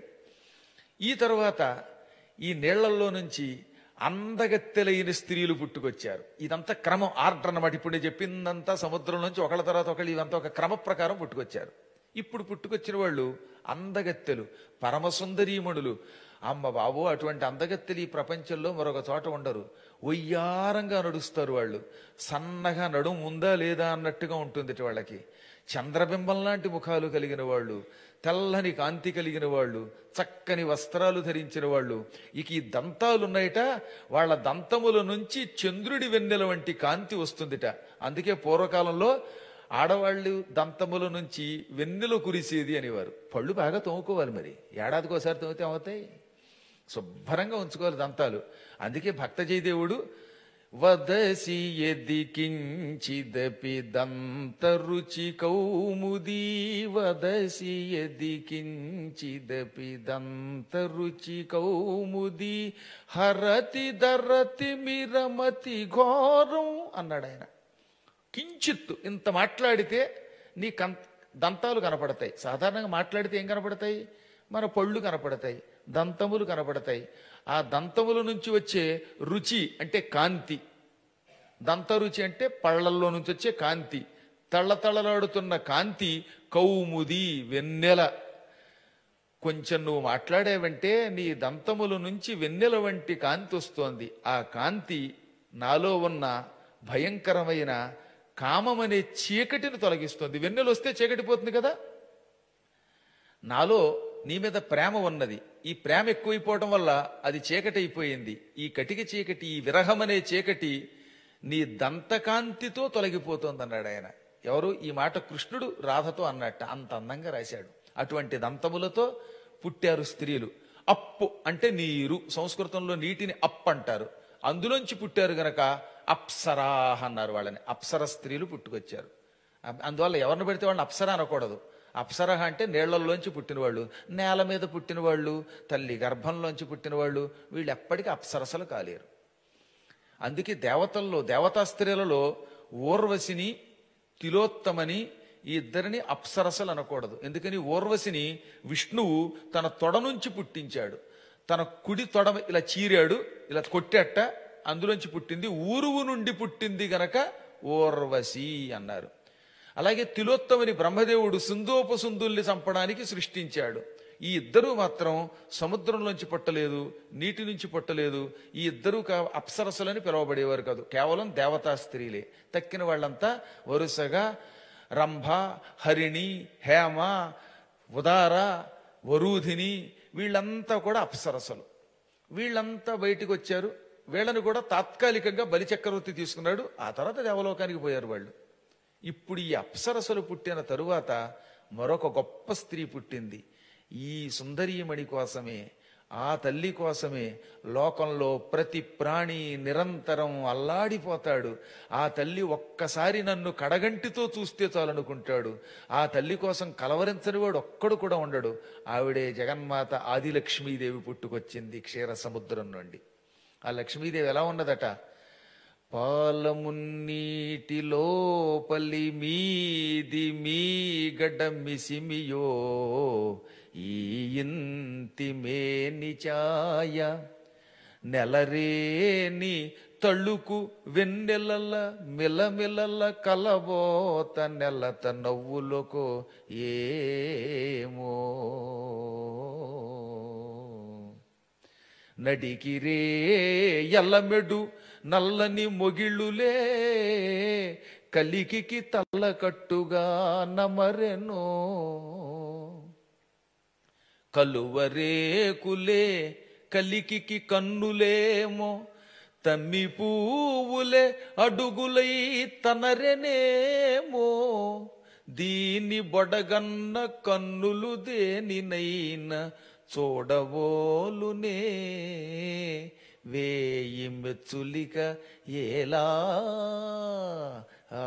ఈ తర్వాత ఈ నీళ్లలో నుంచి అందగత్తెలైన స్త్రీలు పుట్టుకొచ్చారు ఇదంతా క్రమం ఆర్డర్ అన్నమాట ఇప్పుడు నేను చెప్పిందంతా సముద్రం నుంచి ఒకళ్ళ తర్వాత ఒకళ్ళు ఇదంతా ఒక క్రమ ప్రకారం పుట్టుకొచ్చారు ఇప్పుడు పుట్టుకొచ్చిన వాళ్ళు అందగత్తెలు పరమసుందరీమణులు అమ్మ బాబు అటువంటి అందగత్తెలు ఈ ప్రపంచంలో మరొక చోట ఉండరు ఒయ్యారంగా నడుస్తారు వాళ్ళు సన్నగా నడుము ఉందా లేదా అన్నట్టుగా ఉంటుంది వాళ్ళకి చంద్రబింబం లాంటి ముఖాలు కలిగిన వాళ్ళు తెల్లని కాంతి కలిగిన వాళ్ళు చక్కని వస్త్రాలు ధరించిన వాళ్ళు ఇక ఈ దంతాలు ఉన్నాయట వాళ్ళ దంతముల నుంచి చంద్రుడి వెన్నెల వంటి కాంతి వస్తుందిట అందుకే పూర్వకాలంలో ఆడవాళ్ళు దంతముల నుంచి వెన్నెల కురిసేది అనేవారు పళ్ళు బాగా తోముకోవాలి మరి ఏడాదికి ఒకసారి తోమితే అవుతాయి శుభ్రంగా ఉంచుకోవాలి దంతాలు అందుకే భక్త జయదేవుడు వదసి ఎది కించిదపి దంత రుచి కౌముదీ వదసి ఎది కించిదపి దంత రుచి కౌముదీ హరతి దరతి మిరమతి ఘోరం అన్నాడు ఆయన కించిత్తు ఇంత మాట్లాడితే నీ కం దంతాలు కనపడతాయి సాధారణంగా మాట్లాడితే ఏం కనపడతాయి మన పళ్ళు కనపడతాయి దంతములు కనపడతాయి ఆ దంతముల నుంచి వచ్చే రుచి అంటే కాంతి దంత రుచి అంటే పళ్ళల్లో నుంచి వచ్చే కాంతి తళ్ళతళ్ళలాడుతున్న కాంతి కౌముది వెన్నెల కొంచెం నువ్వు మాట్లాడేవంటే నీ దంతముల నుంచి వెన్నెల వంటి కాంతి వస్తోంది ఆ కాంతి నాలో ఉన్న భయంకరమైన కామమనే చీకటిని తొలగిస్తుంది వెన్నెల వస్తే చీకటి పోతుంది కదా నాలో నీ మీద ప్రేమ ఉన్నది ఈ ప్రేమ ఎక్కువైపోవటం వల్ల అది చీకటి అయిపోయింది ఈ కటిక చీకటి ఈ విరహం అనే చీకటి నీ దంతకాంతితో తొలగిపోతుంది అన్నాడు ఆయన ఎవరు ఈ మాట కృష్ణుడు రాధతో అన్నట్ట అంత అందంగా రాశాడు అటువంటి దంతములతో పుట్టారు స్త్రీలు అప్పు అంటే నీరు సంస్కృతంలో నీటిని అప్ అంటారు అందులోంచి పుట్టారు గనక అప్సరాహ అన్నారు వాళ్ళని అప్సర స్త్రీలు పుట్టుకొచ్చారు అ- అందువల్ల ఎవరిని పెడితే వాళ్ళని అప్సర అనకూడదు అప్సర అంటే నీళ్లలోంచి పుట్టిన వాళ్ళు నేల మీద పుట్టిన వాళ్ళు తల్లి గర్భంలోంచి పుట్టిన వాళ్ళు వీళ్ళు ఎప్పటికీ అప్సరసలు కాలేరు అందుకే దేవతల్లో దేవతా స్త్రీలలో ఊర్వశిని తిలోత్తమని ఈ ఇద్దరిని అప్సరసలు అనకూడదు ఎందుకని ఊర్వశిని విష్ణువు తన తొడ నుంచి పుట్టించాడు తన కుడి తొడ ఇలా చీరాడు ఇలా కొట్టేట అందులోంచి పుట్టింది ఊరువు నుండి పుట్టింది గనక ఊర్వశి అన్నారు అలాగే తిలోత్తమని బ్రహ్మదేవుడు సుందోపసుందుల్ని చంపడానికి సృష్టించాడు ఈ ఇద్దరూ మాత్రం సముద్రంలోంచి పుట్టలేదు నీటి నుంచి పుట్టలేదు ఈ ఇద్దరూ కా అప్సరసలని పిలువబడేవారు కాదు కేవలం దేవతా స్త్రీలే తక్కిన వాళ్ళంతా వరుసగా రంభ హరిణి హేమ ఉదార వరూధిని వీళ్ళంతా కూడా అప్సరసలు వీళ్ళంతా బయటికి వచ్చారు వీళ్ళని కూడా తాత్కాలికంగా బలిచక్రవర్తి తీసుకున్నాడు ఆ తర్వాత దేవలోకానికి పోయారు వాళ్ళు ఇప్పుడు ఈ అప్సరసలు పుట్టిన తరువాత మరొక గొప్ప స్త్రీ పుట్టింది ఈ సుందరీమణి కోసమే ఆ తల్లి కోసమే లోకంలో ప్రతి ప్రాణి నిరంతరం అల్లాడిపోతాడు ఆ తల్లి ఒక్కసారి నన్ను కడగంటితో చూస్తే చాలనుకుంటాడు ఆ తల్లి కోసం కలవరించని వాడు ఒక్కడు కూడా ఉండడు ఆవిడే జగన్మాత ఆదిలక్ష్మీదేవి పుట్టుకొచ్చింది క్షీర సముద్రం నుండి ఆ లక్ష్మీదేవి ఎలా ఉన్నదట పాలమున్నీటి లోపలి మీది మీ గడ్డ మిసిమియో ఈ ఇంతి మేని ఛాయ నెలరేని తళుకు వెన్నెలల మిలమిలల కలబోత నెలత నవ్వులకు ఏమో నడికిరే ఎల్లమెడు నల్లని మొగిళ్ళులే కలికికి తల్లకట్టుగా నమరెనో కలువరేకులే కలికికి కన్నులేమో తమ్మి పువ్వులే అడుగులై తనరెనేమో దీని బొడగన్న కన్నులు దేనినైనా చూడవోలునే వేయి మెచ్చులిక ఏలా ఆ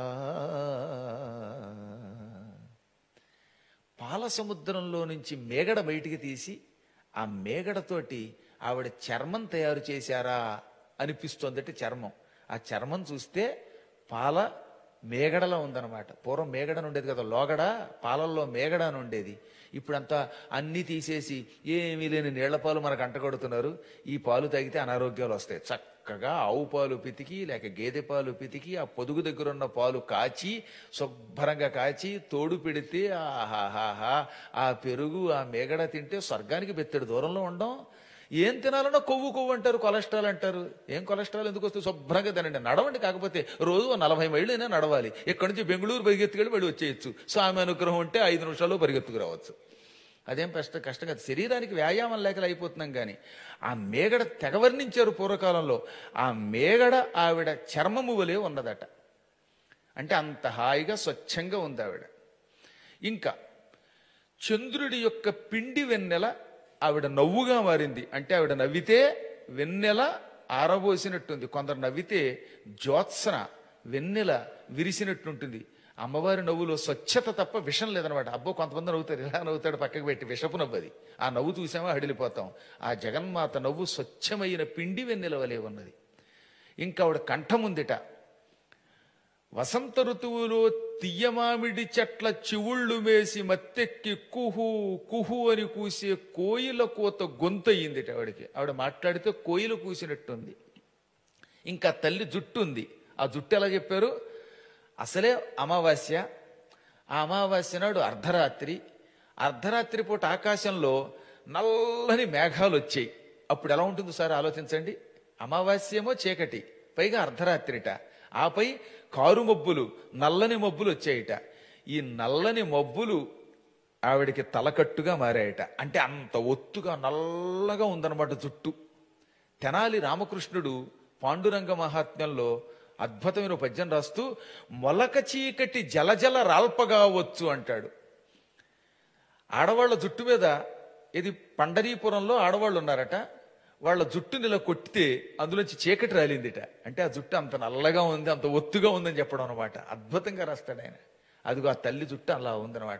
పాల సముద్రంలో నుంచి మేగడ బయటికి తీసి ఆ మేగడతోటి ఆవిడ చర్మం తయారు చేశారా అనిపిస్తోందట చర్మం ఆ చర్మం చూస్తే పాల మేగడలా ఉందన్నమాట పూర్వం మేగడ అని ఉండేది కదా లోగడ పాలల్లో మేగడ అని ఉండేది ఇప్పుడంతా అన్ని తీసేసి ఏమీ లేని నీళ్ల పాలు మనకు అంటగొడుతున్నారు ఈ పాలు తాగితే అనారోగ్యాలు వస్తాయి చక్కగా ఆవు పాలు పితికి లేక గేదె పాలు పితికి ఆ పొదుగు దగ్గర ఉన్న పాలు కాచి శుభ్రంగా కాచి తోడు పెడితే ఆహాహాహా ఆ పెరుగు ఆ మేగడ తింటే స్వర్గానికి బెత్తడి దూరంలో ఉండం ఏం తినాలన్నా కొవ్వు కొవ్వు అంటారు కొలెస్ట్రాల్ అంటారు ఏం కొలెస్ట్రాల్ ఎందుకు వస్తుంది శుభ్రంగా తినండి నడవండి కాకపోతే రోజు ఓ నలభై మైళ్ళైనా నడవాలి ఇక్కడి నుంచి బెంగళూరు పరిగెత్తుకెళ్ళి వెళ్ళి వచ్చేయచ్చు స్వామి అనుగ్రహం ఉంటే ఐదు నిమిషాల్లో పరిగెత్తుకు రావచ్చు అదేం కష్ట కష్టం కాదు శరీరానికి వ్యాయామం లేకలు అయిపోతున్నాం కానీ ఆ మేగడ తెగవర్ణించారు పూర్వకాలంలో ఆ మేగడ ఆవిడ చర్మము వలె ఉన్నదట అంటే అంత హాయిగా స్వచ్ఛంగా ఉంది ఆవిడ ఇంకా చంద్రుడి యొక్క పిండి వెన్నెల ఆవిడ నవ్వుగా మారింది అంటే ఆవిడ నవ్వితే వెన్నెల ఆరబోసినట్టుంది కొందరు నవ్వితే జ్యోత్సన వెన్నెల విరిసినట్టుంటుంది అమ్మవారి నవ్వులో స్వచ్ఛత తప్ప విషం లేదనమాట అబ్బో కొంతమంది నవ్వుతారు ఇలా నవ్వుతాడు పక్కకు పెట్టి విషపు నవ్వు అది ఆ నవ్వు చూసామా హడిలిపోతాం ఆ జగన్మాత నవ్వు స్వచ్ఛమైన పిండి వెన్నెల వలె ఉన్నది ఇంకా ఆవిడ కంఠం ఉందిట వసంత ఋతువులో తియ్యమామిడి చెట్ల చివుళ్ళు మేసి మత్తెక్కి కుహు కుహు అని కూసే కోయిల కోత గొంతయిందిట ఆవిడకి ఆవిడ మాట్లాడితే కోయిల కూసినట్టుంది ఇంకా తల్లి జుట్టు ఉంది ఆ జుట్టు ఎలా చెప్పారు అసలే అమావాస్య ఆ అమావాస్య నాడు అర్ధరాత్రి అర్ధరాత్రి పూట ఆకాశంలో నల్లని మేఘాలు వచ్చాయి అప్పుడు ఎలా ఉంటుంది సార్ ఆలోచించండి అమావాస్యేమో చీకటి పైగా అర్ధరాత్రిట ఆపై కారు మబ్బులు నల్లని మబ్బులు వచ్చాయిట ఈ నల్లని మబ్బులు ఆవిడికి తలకట్టుగా మారాయట అంటే అంత ఒత్తుగా నల్లగా ఉందన్నమాట జుట్టు తెనాలి రామకృష్ణుడు పాండురంగ మహాత్మ్యంలో అద్భుతమైన ఒక పద్యం రాస్తూ మొలక చీకటి జలజల రాల్పగా వచ్చు అంటాడు ఆడవాళ్ళ జుట్టు మీద ఇది పండరీపురంలో ఆడవాళ్ళు ఉన్నారట వాళ్ళ జుట్టుని ఇలా కొట్టితే అందులోంచి చీకటి రాలిందిట అంటే ఆ జుట్టు అంత నల్లగా ఉంది అంత ఒత్తుగా ఉందని చెప్పడం అనమాట అద్భుతంగా రాస్తాడు ఆయన అదిగో ఆ తల్లి జుట్టు అలా ఉందన్నమాట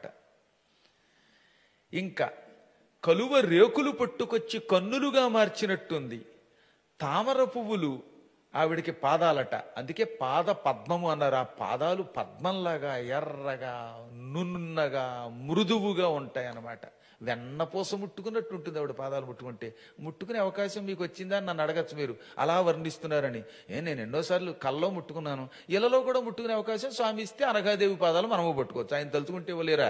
ఇంకా కలువ రేకులు పట్టుకొచ్చి కన్నులుగా మార్చినట్టుంది తామర పువ్వులు ఆవిడికి పాదాలట అందుకే పాద పద్మము అన్నారు ఆ పాదాలు పద్మంలాగా ఎర్రగా నున్నగా మృదువుగా ఉంటాయి అన్నమాట వెన్నపూస ముట్టుకున్నట్టు ఉంటుంది ఆవిడ పాదాలు ముట్టుకుంటే ముట్టుకునే అవకాశం మీకు వచ్చిందా అని నన్ను అడగచ్చు మీరు అలా వర్ణిస్తున్నారని ఏ నేను ఎన్నోసార్లు కల్లో ముట్టుకున్నాను ఇలలో కూడా ముట్టుకునే అవకాశం స్వామి ఇస్తే అనగాదేవి పాదాలు మనము పట్టుకోవచ్చు ఆయన తలుచుకుంటే ఇవ్వలేరా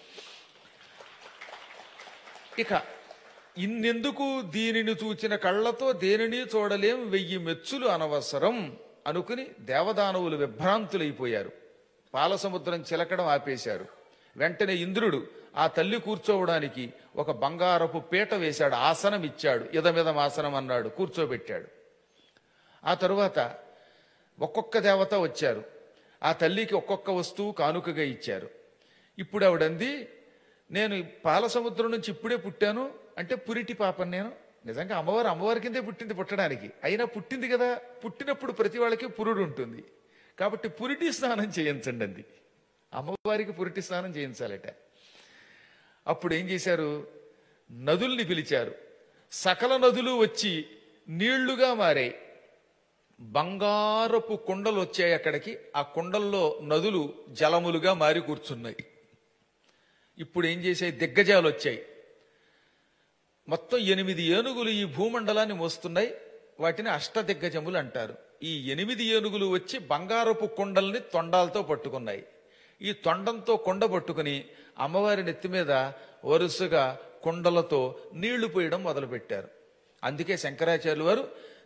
ఇక ఇన్నెందుకు దీనిని చూచిన కళ్ళతో దేనిని చూడలేం వెయ్యి మెచ్చులు అనవసరం అనుకుని దేవదానవులు విభ్రాంతులైపోయారు పాలసముద్రం చిలకడం ఆపేశారు వెంటనే ఇంద్రుడు ఆ తల్లి కూర్చోవడానికి ఒక బంగారపు పీట వేశాడు ఆసనం ఇచ్చాడు ఇదమిదం ఆసనం అన్నాడు కూర్చోబెట్టాడు ఆ తరువాత ఒక్కొక్క దేవత వచ్చారు ఆ తల్లికి ఒక్కొక్క వస్తువు కానుకగా ఇచ్చారు ఇప్పుడు ఆవిడంది నేను ఈ పాల సముద్రం నుంచి ఇప్పుడే పుట్టాను అంటే పురిటి పాపం నేను నిజంగా అమ్మవారు అమ్మవారి కిందే పుట్టింది పుట్టడానికి అయినా పుట్టింది కదా పుట్టినప్పుడు ప్రతి వాళ్ళకి పురుడు ఉంటుంది కాబట్టి పురిటి స్నానం చేయించండి అంది అమ్మవారికి పురిటి స్నానం చేయించాలట అప్పుడు ఏం చేశారు నదుల్ని పిలిచారు సకల నదులు వచ్చి నీళ్లుగా మారాయి బంగారపు కుండలు వచ్చాయి అక్కడికి ఆ కుండల్లో నదులు జలములుగా మారి కూర్చున్నాయి ఇప్పుడు ఏం చేసాయి దిగ్గజాలు వచ్చాయి మొత్తం ఎనిమిది ఏనుగులు ఈ భూమండలాన్ని మోస్తున్నాయి వాటిని అష్టదిగ్గజములు అంటారు ఈ ఎనిమిది ఏనుగులు వచ్చి బంగారపు కుండల్ని తొండాలతో పట్టుకున్నాయి ఈ తొండంతో కొండ పట్టుకుని అమ్మవారి నెత్తి మీద వరుసగా కుండలతో నీళ్లు పోయడం మొదలుపెట్టారు అందుకే శంకరాచార్యులు వారు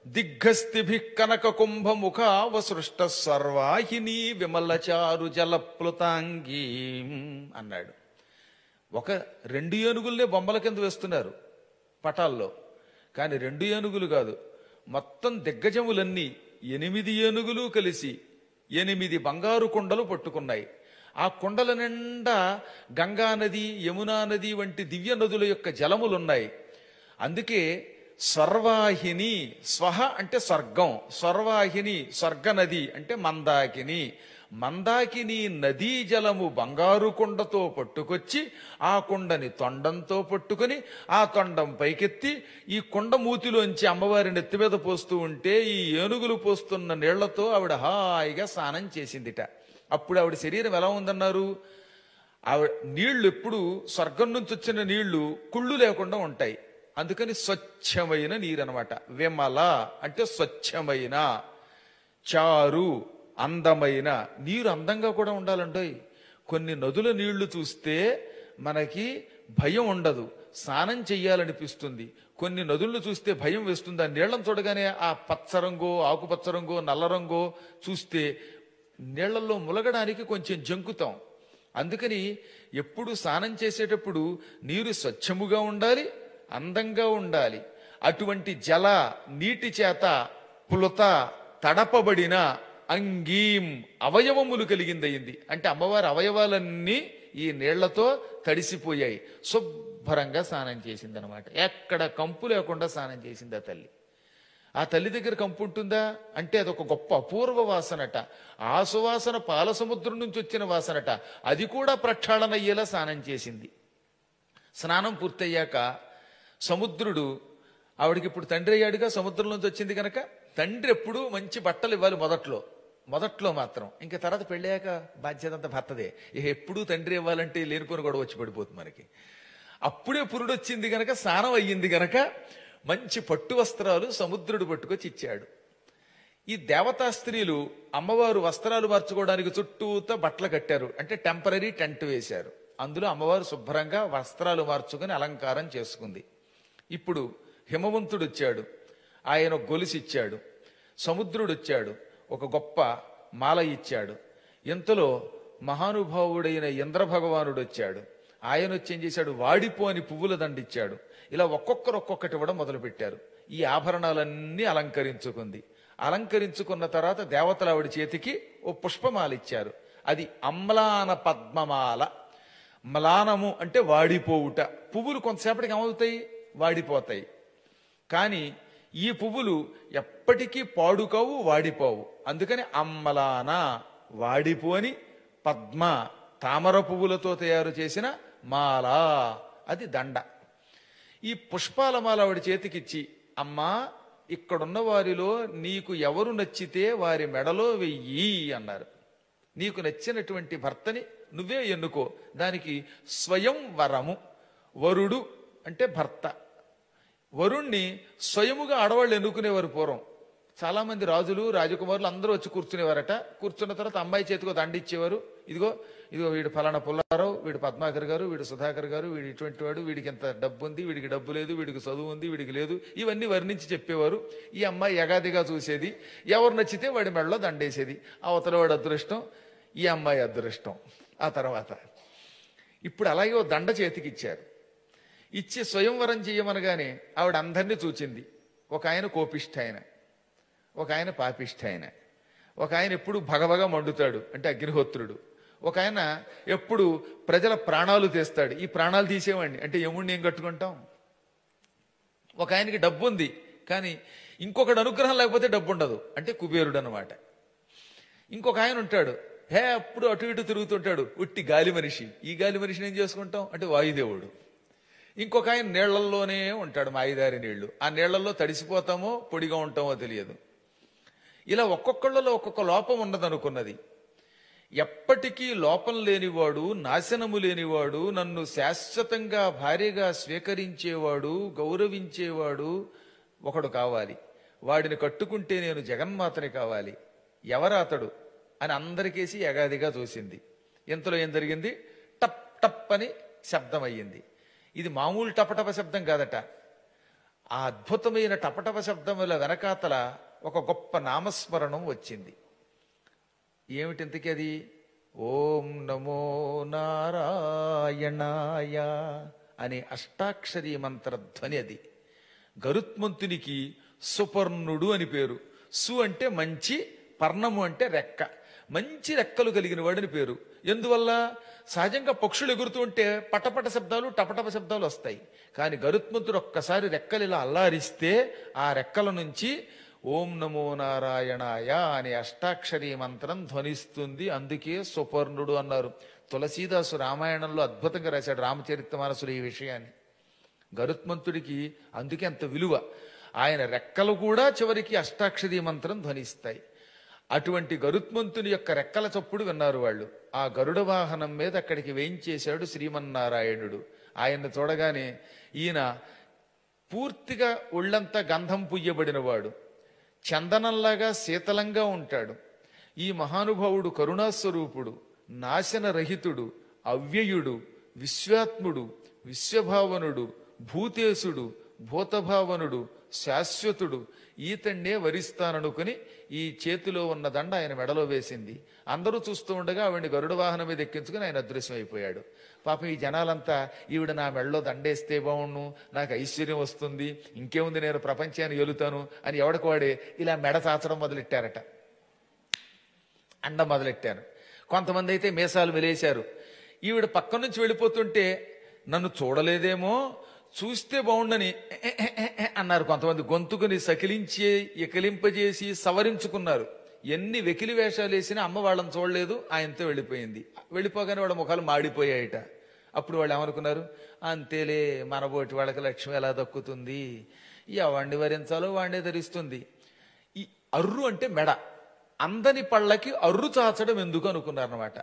దిగ్గస్థిభి కనక కుంభముఖావసృష్ట సర్వాహిని విమలచారు జలప్లుతాంగీ అన్నాడు ఒక రెండు ఏనుగుల్నే బొమ్మల కింద వేస్తున్నారు పటాల్లో కానీ రెండు ఏనుగులు కాదు మొత్తం దిగ్గజములన్నీ ఎనిమిది ఏనుగులు కలిసి ఎనిమిది బంగారు కుండలు పట్టుకున్నాయి ఆ కుండల నిండా గంగా నది యమునా నది వంటి దివ్య నదుల యొక్క జలములున్నాయి అందుకే స్వర్వాహిని స్వహ అంటే స్వర్గం స్వర్వాహిని స్వర్గ నది అంటే మందాకిని మందాకిని నదీ జలము బంగారు కుండతో పట్టుకొచ్చి ఆ కుండని తొండంతో పట్టుకొని ఆ తొండం పైకెత్తి ఈ కుండ మూతిలోంచి అమ్మవారి నెత్తి మీద పోస్తూ ఉంటే ఈ ఏనుగులు పోస్తున్న నీళ్లతో ఆవిడ హాయిగా స్నానం చేసిందిట అప్పుడు ఆవిడ శరీరం ఎలా ఉందన్నారు ఆవిడ నీళ్లు ఎప్పుడు స్వర్గం నుంచి వచ్చిన నీళ్లు కుళ్ళు లేకుండా ఉంటాయి అందుకని స్వచ్ఛమైన నీరు అనమాట విమల అంటే స్వచ్ఛమైన చారు అందమైన నీరు అందంగా కూడా ఉండాలండోయ్ కొన్ని నదుల నీళ్లు చూస్తే మనకి భయం ఉండదు స్నానం చెయ్యాలనిపిస్తుంది కొన్ని నదులను చూస్తే భయం వేస్తుంది ఆ నీళ్లను చూడగానే ఆ పచ్చరంగో ఆకుపచ్చ రంగో నల్ల రంగో చూస్తే నీళ్లలో ములగడానికి కొంచెం జంకుతాం అందుకని ఎప్పుడు స్నానం చేసేటప్పుడు నీరు స్వచ్ఛముగా ఉండాలి అందంగా ఉండాలి అటువంటి జల నీటి చేత పులత తడపబడిన అంగీం అవయవములు కలిగిందయింది అంటే అమ్మవారి అవయవాలన్నీ ఈ నీళ్లతో తడిసిపోయాయి శుభ్రంగా స్నానం చేసిందనమాట ఎక్కడ కంపు లేకుండా స్నానం చేసింది ఆ తల్లి ఆ తల్లి దగ్గర కంపు ఉంటుందా అంటే అదొక గొప్ప అపూర్వ వాసనట ఆ సువాసన పాల సముద్రం నుంచి వచ్చిన వాసనట అది కూడా ప్రక్షాళన అయ్యేలా స్నానం చేసింది స్నానం పూర్తయ్యాక సముద్రుడు ఆవిడకి ఇప్పుడు తండ్రి అయ్యాడుగా సముద్రం నుంచి వచ్చింది కనుక తండ్రి ఎప్పుడు మంచి బట్టలు ఇవ్వాలి మొదట్లో మొదట్లో మాత్రం ఇంకా తర్వాత పెళ్ళాక బాధ్యత అంతా భర్తదే ఇక ఎప్పుడు తండ్రి ఇవ్వాలంటే లేనిపోని గొడవ వచ్చి పడిపోతుంది మనకి అప్పుడే పురుడు వచ్చింది గనక స్నానం అయ్యింది గనక మంచి పట్టు వస్త్రాలు సముద్రుడు పట్టుకొచ్చి ఇచ్చాడు ఈ దేవతా స్త్రీలు అమ్మవారు వస్త్రాలు మార్చుకోవడానికి చుట్టూతో బట్టలు కట్టారు అంటే టెంపరీ టెంట్ వేశారు అందులో అమ్మవారు శుభ్రంగా వస్త్రాలు మార్చుకుని అలంకారం చేసుకుంది ఇప్పుడు హిమవంతుడు వచ్చాడు ఆయన ఒక గొలుసు ఇచ్చాడు సముద్రుడు వచ్చాడు ఒక గొప్ప మాల ఇచ్చాడు ఇంతలో మహానుభావుడైన ఇంద్ర భగవానుడు వచ్చాడు ఆయన వచ్చి ఏం చేశాడు వాడిపోని పువ్వుల దండిచ్చాడు ఇలా ఒక్కొక్కరు ఒక్కొక్కటి ఇవ్వడం మొదలుపెట్టారు ఈ ఆభరణాలన్నీ అలంకరించుకుంది అలంకరించుకున్న తర్వాత దేవతల ఆవిడ చేతికి ఓ పుష్పమాల ఇచ్చారు అది అమ్లాన పద్మమాల మ్లానము అంటే వాడిపోవుట పువ్వులు కొంతసేపటికి ఏమవుతాయి వాడిపోతాయి కానీ ఈ పువ్వులు ఎప్పటికీ పాడుకావు వాడిపోవు అందుకని అమ్మలాన వాడిపోని పద్మ తామర పువ్వులతో తయారు చేసిన మాల అది దండ ఈ పుష్పాల మాల ఆవిడ చేతికిచ్చి అమ్మా ఇక్కడున్న వారిలో నీకు ఎవరు నచ్చితే వారి మెడలో వెయ్యి అన్నారు నీకు నచ్చినటువంటి భర్తని నువ్వే ఎన్నుకో దానికి స్వయం వరము వరుడు అంటే భర్త వరుణ్ణి స్వయముగా ఆడవాళ్ళు ఎన్నుకునేవారు పూర్వం చాలా మంది రాజులు రాజకుమారులు అందరూ వచ్చి కూర్చునేవారట కూర్చున్న తర్వాత అమ్మాయి చేతికో దండ ఇచ్చేవారు ఇదిగో ఇదిగో వీడు ఫలానా పుల్లారావు వీడు పద్మాకర్ గారు వీడు సుధాకర్ గారు వీడు ఇటువంటి వాడు వీడికి ఎంత డబ్బు ఉంది వీడికి డబ్బు లేదు వీడికి చదువు ఉంది వీడికి లేదు ఇవన్నీ వర్ణించి చెప్పేవారు ఈ అమ్మాయి యగాదిగా చూసేది ఎవరు నచ్చితే వాడి మెడలో దండేసేది అవతల వాడు అదృష్టం ఈ అమ్మాయి అదృష్టం ఆ తర్వాత ఇప్పుడు అలాగే ఓ దండ చేతికి ఇచ్చారు ఇచ్చి స్వయంవరం చేయమనగానే ఆవిడ అందరినీ చూచింది ఒక ఆయన కోపిష్ఠ ఆయన ఒక ఆయన పాపిష్ఠ ఆయన ఒక ఆయన ఎప్పుడు భగభగ మండుతాడు అంటే అగ్నిహోత్రుడు ఒక ఆయన ఎప్పుడు ప్రజల ప్రాణాలు తీస్తాడు ఈ ప్రాణాలు తీసేవాడిని అంటే యముడిని ఏం కట్టుకుంటాం ఒక ఆయనకి డబ్బు ఉంది కానీ ఇంకొకటి అనుగ్రహం లేకపోతే డబ్బు ఉండదు అంటే కుబేరుడు అనమాట ఇంకొక ఆయన ఉంటాడు హే అప్పుడు అటు ఇటు తిరుగుతుంటాడు ఉట్టి గాలి మనిషి ఈ గాలి మనిషిని ఏం చేసుకుంటాం అంటే వాయుదేవుడు ఇంకొక ఆయన నీళ్లల్లోనే ఉంటాడు మాయిదారి నీళ్లు ఆ నీళ్లలో తడిసిపోతామో పొడిగా ఉంటామో తెలియదు ఇలా ఒక్కొక్కళ్ళలో ఒక్కొక్క లోపం ఉన్నదనుకున్నది ఎప్పటికీ లోపం లేనివాడు నాశనము లేనివాడు నన్ను శాశ్వతంగా భార్యగా స్వీకరించేవాడు గౌరవించేవాడు ఒకడు కావాలి వాడిని కట్టుకుంటే నేను జగన్మాతని కావాలి ఎవరాతడు అని అందరికేసి ఎగాదిగా చూసింది ఇంతలో ఏం జరిగింది టప్ టప్ అని శబ్దం అయ్యింది ఇది మామూలు టపటప శబ్దం కాదట ఆ అద్భుతమైన టపటప శబ్దముల వెనకాతల ఒక గొప్ప నామస్మరణం వచ్చింది ఏమిటి ఇంతకీ అది ఓం నమో నారాయణాయ అనే అష్టాక్షరీ మంత్ర ధ్వని అది గరుత్మంతునికి సుపర్ణుడు అని పేరు సు అంటే మంచి పర్ణము అంటే రెక్క మంచి రెక్కలు కలిగిన వాడని పేరు ఎందువల్ల సహజంగా పక్షులు ఎగురుతూ ఉంటే పటపట శబ్దాలు టపటప శబ్దాలు వస్తాయి కానీ గరుత్మంతుడు ఒక్కసారి రెక్కలు ఇలా అల్లారిస్తే ఆ రెక్కల నుంచి ఓం నమో నారాయణాయ అనే అష్టాక్షరీ మంత్రం ధ్వనిస్తుంది అందుకే సుపర్ణుడు అన్నారు తులసీదాసు రామాయణంలో అద్భుతంగా రాశాడు రామచరిత మనసులు ఈ విషయాన్ని గరుత్మంతుడికి అందుకే అంత విలువ ఆయన రెక్కలు కూడా చివరికి అష్టాక్షరీ మంత్రం ధ్వనిస్తాయి అటువంటి గరుత్మంతుని యొక్క రెక్కల చప్పుడు విన్నారు వాళ్ళు ఆ గరుడ వాహనం మీద అక్కడికి వేయించేశాడు శ్రీమన్నారాయణుడు ఆయన్ని చూడగానే ఈయన పూర్తిగా ఒళ్ళంతా గంధం పుయ్యబడినవాడు చందనంలాగా శీతలంగా ఉంటాడు ఈ మహానుభావుడు కరుణాస్వరూపుడు నాశనరహితుడు అవ్యయుడు విశ్వాత్ముడు విశ్వభావనుడు భూతేశుడు భూతభావనుడు శాశ్వతుడు ఈతన్నే వరిస్తాననుకుని ఈ చేతిలో ఉన్న దండ ఆయన మెడలో వేసింది అందరూ చూస్తూ ఉండగా ఆవిడ గరుడ వాహనం మీద ఎక్కించుకుని ఆయన అదృశ్యం అయిపోయాడు పాపం ఈ జనాలంతా ఈవిడ నా మెడలో దండేస్తే బాగుండు నాకు ఐశ్వర్యం వస్తుంది ఇంకేముంది నేను ప్రపంచాన్ని ఎలుతాను అని ఎవడికోవాడే ఇలా మెడ చాచడం మొదలెట్టారట అండ మొదలెట్టారు కొంతమంది అయితే మీసాలు వెలేశారు ఈవిడ పక్క నుంచి వెళ్ళిపోతుంటే నన్ను చూడలేదేమో చూస్తే బాగుండని "ఏ, ఏ, ఏ, ఏ" అన్నారు కొంతమంది గొంతుకుని సకిలించి ఎకిలింపజేసి సవరించుకున్నారు ఎన్ని వెకిలి వేషాలు వేసినా అమ్మ వాళ్ళని చూడలేదు ఆయనతో వెళ్ళిపోయింది వెళ్ళిపోగానే వాళ్ళ ముఖాలు మాడిపోయాయట అప్పుడు వాళ్ళు ఏమనుకున్నారు అంతేలే మనబోటి వాళ్ళకి లక్ష్మి ఎలా దక్కుతుంది ఎవడిని వరించాలో వాడినే ధరిస్తుంది ఈ అర్రు అంటే మెడ అందని పళ్ళకి అర్రు చాచడం ఎందుకు అనుకున్నారన్నమాట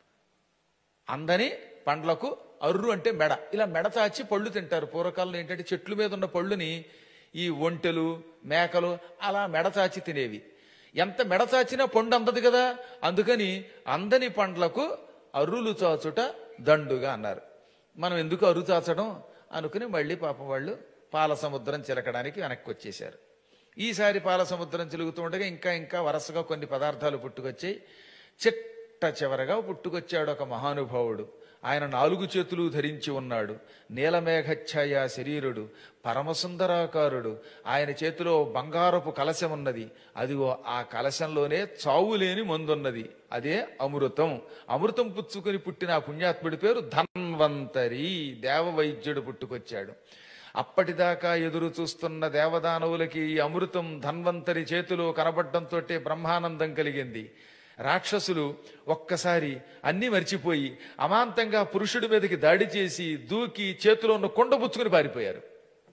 అందని పండ్లకు అర్రు అంటే మెడ ఇలా మెడ చాచి పళ్ళు తింటారు పూర్వకాలంలో ఏంటంటే చెట్ల మీద ఉన్న పళ్ళుని ఈ ఒంటెలు మేకలు అలా మెడ చాచి తినేవి ఎంత మెడ చాచినా పండు అందదు కదా అందుకని అందని పండ్లకు అర్రులు చాచుట దండుగా అన్నారు మనం ఎందుకు అర్రు చాచడం అనుకుని మళ్ళీ పాపం వాళ్ళు పాల సముద్రం చిలకడానికి వెనక్కి వచ్చేశారు ఈసారి పాల సముద్రం చిలుగుతూ ఉండగా ఇంకా ఇంకా వరుసగా కొన్ని పదార్థాలు పుట్టుకొచ్చాయి చిట్ట చివరగా పుట్టుకొచ్చాడు ఒక మహానుభావుడు ఆయన నాలుగు చేతులు ధరించి ఉన్నాడు నీలమేఘఛాయ శరీరుడు పరమసుందరాకారుడు ఆయన చేతిలో బంగారపు కలశం ఉన్నది అదిగో ఆ కలశంలోనే చావు లేని మందున్నది అదే అమృతం అమృతం పుచ్చుకుని పుట్టిన ఆ పుణ్యాత్ముడి పేరు ధన్వంతరి దేవ వైద్యుడు పుట్టుకొచ్చాడు అప్పటిదాకా ఎదురు చూస్తున్న దేవదానవులకి ఈ అమృతం ధన్వంతరి చేతిలో కనబడ్డంతో బ్రహ్మానందం కలిగింది రాక్షసులు ఒక్కసారి అన్ని మర్చిపోయి అమాంతంగా పురుషుడి మీదకి దాడి చేసి దూకి చేతిలో ఉన్న కొండ పుచ్చుకుని పారిపోయారు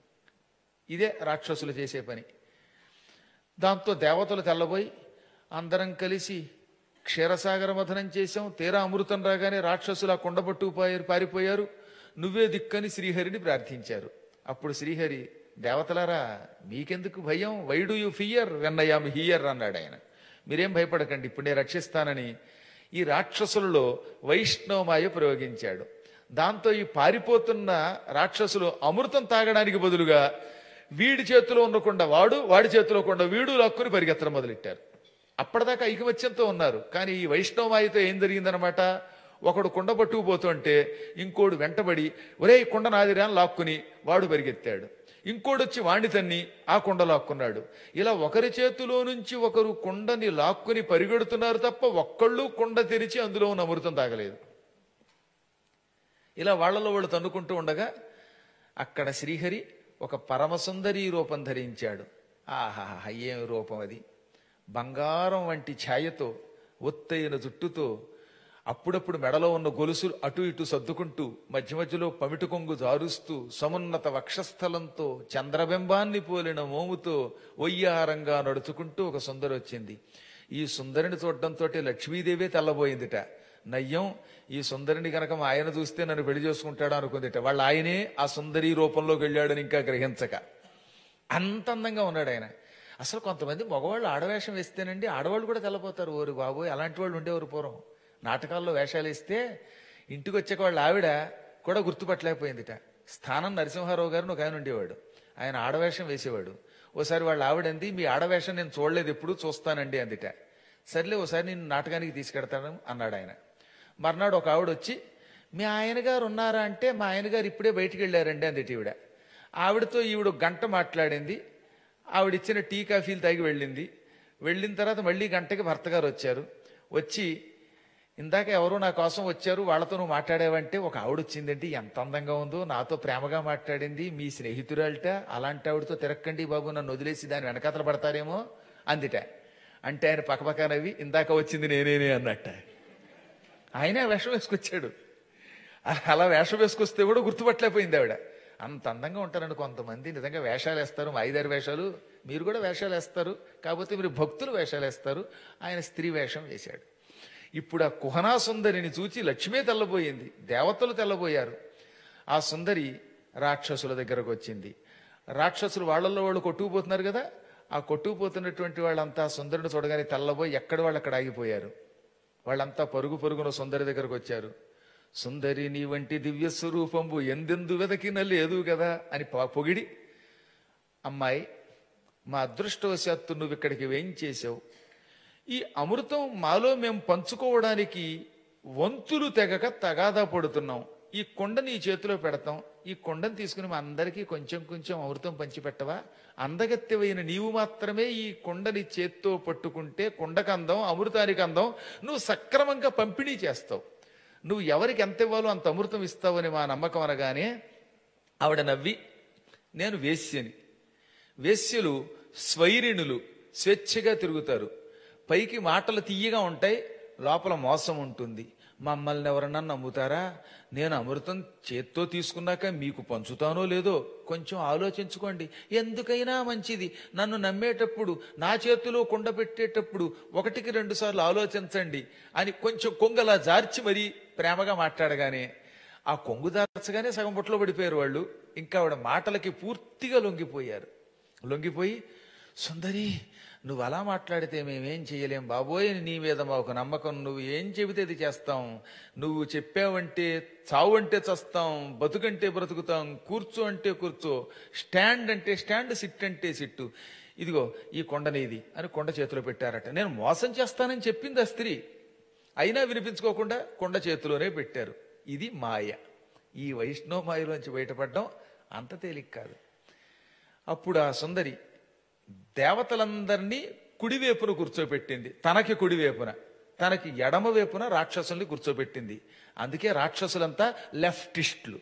ఇదే రాక్షసులు చేసే పని దాంతో దేవతలు తెల్లబోయి అందరం కలిసి క్షీరసాగర మథనం చేశాం తీరా అమృతం రాగానే రాక్షసులు ఆ కొండ పట్టుకుపోయారు పారిపోయారు నువ్వే దిక్కని శ్రీహరిని ప్రార్థించారు అప్పుడు శ్రీహరి దేవతలారా మీకెందుకు భయం why do you fear when I am here అన్నాడు ఆయన మీరేం భయపడకండి ఇప్పుడు నేను రక్షిస్తానని ఈ రాక్షసులలో వైష్ణవమాయ ప్రయోగించాడు దాంతో ఈ పారిపోతున్న రాక్షసులు అమృతం తాగడానికి బదులుగా వీడి చేతిలో ఉండకుండా వాడు వాడి చేతిలో కొండ వీడు లాక్కుని పరిగెత్తడం మొదలెట్టారు అప్పటిదాకా ఐకమత్యంతో ఉన్నారు కానీ ఈ వైష్ణవమాయతో ఏం జరిగిందనమాట ఒకడు కుండ పట్టుకుపోతుంటే ఇంకోడు వెంటబడి ఒరే ఈ కుండ నాదిరా అని లాక్కుని వాడు పరిగెత్తాడు ఇంకోడు వచ్చి వాణ్ణి తన్ని ఆ కుండ లాక్కున్నాడు ఇలా ఒకరి చేతిలో నుంచి ఒకరు కుండని లాక్కుని పరిగెడుతున్నారు తప్ప ఒక్కళ్ళు కుండ తెరిచి అందులో ఉన్న అమృతం తాగలేదు ఇలా వాళ్ళలో వాళ్ళు తన్నుకుంటూ ఉండగా అక్కడ శ్రీహరి ఒక పరమసుందరి రూపం ధరించాడు ఆహా ఏం రూపం అది బంగారం వంటి ఛాయతో ఒత్తైన జుట్టుతో అప్పుడప్పుడు మెడలో ఉన్న గొలుసులు అటు ఇటు సర్దుకుంటూ మధ్య మధ్యలో పమిటి కొంగు జారుస్తూ సమున్నత వక్షస్థలంతో చంద్రబింబాన్ని పోలిన మోముతో ఒయ్యారంగా నడుచుకుంటూ ఒక సుందరి వచ్చింది ఈ సుందరిని చూడడంతో లక్ష్మీదేవే తెల్లబోయిందిట నయ్యం ఈ సుందరిని కనుక మా ఆయన చూస్తే నన్ను పెళ్లి చేసుకుంటాడు అనుకుందిట వాళ్ళ ఆయనే ఆ సుందరి రూపంలోకి వెళ్ళాడని ఇంకా గ్రహించక అంత అందంగా ఉన్నాడు ఆయన అసలు కొంతమంది మగవాళ్ళు ఆడవేషం వేస్తేనండి ఆడవాళ్ళు కూడా తెల్లపోతారు ఓరు బాబోయ్ అలాంటి వాళ్ళు ఉండేవారు పూర్వం నాటకాల్లో వేషాలు వేస్తే ఇంటికి వచ్చాక వాళ్ళ ఆవిడ కూడా గుర్తుపట్టలేకపోయిందిట స్థానం నరసింహారావు గారిని ఒక ఆయన ఉండేవాడు ఆయన ఆడవేషం వేసేవాడు ఓసారి వాళ్ళ ఆవిడంది మీ ఆడవేషం నేను చూడలేదు ఎప్పుడు చూస్తానండి అందిట సర్లే ఓసారి నేను నాటకానికి తీసుకెడతాను అన్నాడు ఆయన మర్నాడు ఒక ఆవిడ వచ్చి మీ ఆయన గారు ఉన్నారా అంటే మా ఆయన గారు ఇప్పుడే బయటికి వెళ్ళారండి అందిట ఈవిడ ఆవిడతో ఈవిడ ఒక గంట మాట్లాడింది ఆవిడ ఇచ్చిన టీ కాఫీలు తాగి వెళ్ళింది వెళ్ళిన తర్వాత మళ్ళీ గంటకి భర్త గారు వచ్చారు వచ్చి ఇందాక ఎవరో నా కోసం వచ్చారు వాళ్ళతో నువ్వు మాట్లాడావంటే ఒక ఆవిడ వచ్చిందంటే ఎంత అందంగా ఉందో నాతో ప్రేమగా మాట్లాడింది మీ స్నేహితురాలట అలాంటి ఆవిడతో తిరక్కండి బాబు నన్ను వదిలేసి దాని వెనకాతలు పడతారేమో అందిట అంటే ఆయన పక్కపక్క నవ్వి ఇందాక వచ్చింది నేనేనే అన్నట్ట ఆయనే వేషం వేసుకొచ్చాడు అలా వేషం వేసుకొస్తే కూడా గుర్తుపట్టలేకపోయింది ఆవిడ అంత అందంగా ఉంటారండి కొంతమంది నిజంగా వేషాలు వేస్తారు మా ఐదారు వేషాలు మీరు కూడా వేషాలు వేస్తారు కాకపోతే మీరు భక్తులు వేషాలు వేస్తారు ఆయన స్త్రీ వేషం వేశాడు ఇప్పుడు ఆ కుహనా సుందరిని చూచి లక్ష్మే తెల్లబోయింది దేవతలు తెల్లబోయారు ఆ సుందరి రాక్షసుల దగ్గరకు వచ్చింది రాక్షసులు వాళ్ళల్లో వాళ్ళు కొట్టుకుపోతున్నారు కదా ఆ కొట్టుకుపోతున్నటువంటి వాళ్ళంతా ఆ సుందరిని చూడగానే తెల్లబోయి ఎక్కడ వాళ్ళు అక్కడ ఆగిపోయారు వాళ్ళంతా పరుగు పరుగున సుందరి దగ్గరకు వచ్చారు సుందరి నీ వంటి దివ్య స్వరూపంబు ఎందెందు వెదకిన లేదు కదా అని ప- పొగిడి అమ్మాయి మా అదృష్టవశాత్తు నువ్వు ఇక్కడికి వేయించేశావు ఈ అమృతం మాలో మేము పంచుకోవడానికి వంతులు తెగక తగాదా పడుతున్నాం ఈ కొండ నీ చేతిలో పెడతాం ఈ కొండను తీసుకుని మా అందరికీ కొంచెం కొంచెం అమృతం పంచిపెట్టవా అందగత్తెవైన నీవు మాత్రమే ఈ కొండని చేత్తో పట్టుకుంటే కొండకు అందం అమృతానికి అందం నువ్వు సక్రమంగా పంపిణీ చేస్తావు నువ్వు ఎవరికి ఎంత ఇవ్వాలో అంత అమృతం ఇస్తావని మా నమ్మకం అనగానే ఆవిడ నవ్వి నేను వేశ్యని వేశ్యలు స్వైరిణులు స్వేచ్ఛగా తిరుగుతారు పైకి మాటలు తీయగా ఉంటాయి లోపల మోసం ఉంటుంది మమ్మల్ని ఎవరన్నా నమ్ముతారా నేను అమృతం చేత్తో తీసుకున్నాక మీకు పంచుతానో లేదో కొంచెం ఆలోచించుకోండి ఎందుకైనా మంచిది నన్ను నమ్మేటప్పుడు నా చేతిలో కుండ పెట్టేటప్పుడు ఒకటికి రెండు సార్లు ఆలోచించండి అని కొంచెం కొంగలా జార్చి మరీ ప్రేమగా మాట్లాడగానే ఆ కొంగు దార్చగానే సగం బుట్టలో పడిపోయారు వాళ్ళు ఇంకా ఆవిడ మాటలకి పూర్తిగా లొంగిపోయారు లొంగిపోయి సుందరి నువ్వు అలా మాట్లాడితే మేమేం చేయలేం బాబోయ్ నీ మీద మాకు నమ్మకం నువ్వు ఏం చెబితే అది చేస్తాం నువ్వు చెప్పావంటే చావు అంటే చస్తాం బతుకంటే బ్రతుకుతాం కూర్చో అంటే కూర్చో స్టాండ్ అంటే స్టాండ్ సిట్ అంటే సిట్టు ఇదిగో ఈ కొండ నీది అని కొండ చేతిలో పెట్టారట నేను మోసం చేస్తానని చెప్పింది ఆ స్త్రీ అయినా వినిపించుకోకుండా కొండ చేతిలోనే పెట్టారు ఇది మాయ ఈ వైష్ణవ మాయలోంచి బయటపడడం అంత తేలిక కాదు అప్పుడు ఆ సుందరి దేవతలందరినీ కుడివైపున కూర్చోబెట్టింది తనకి కుడివైపున తనకి ఎడమ వైపున రాక్షసుల్ని కూర్చోబెట్టింది అందుకే రాక్షసులంతా లెఫ్టిస్టులు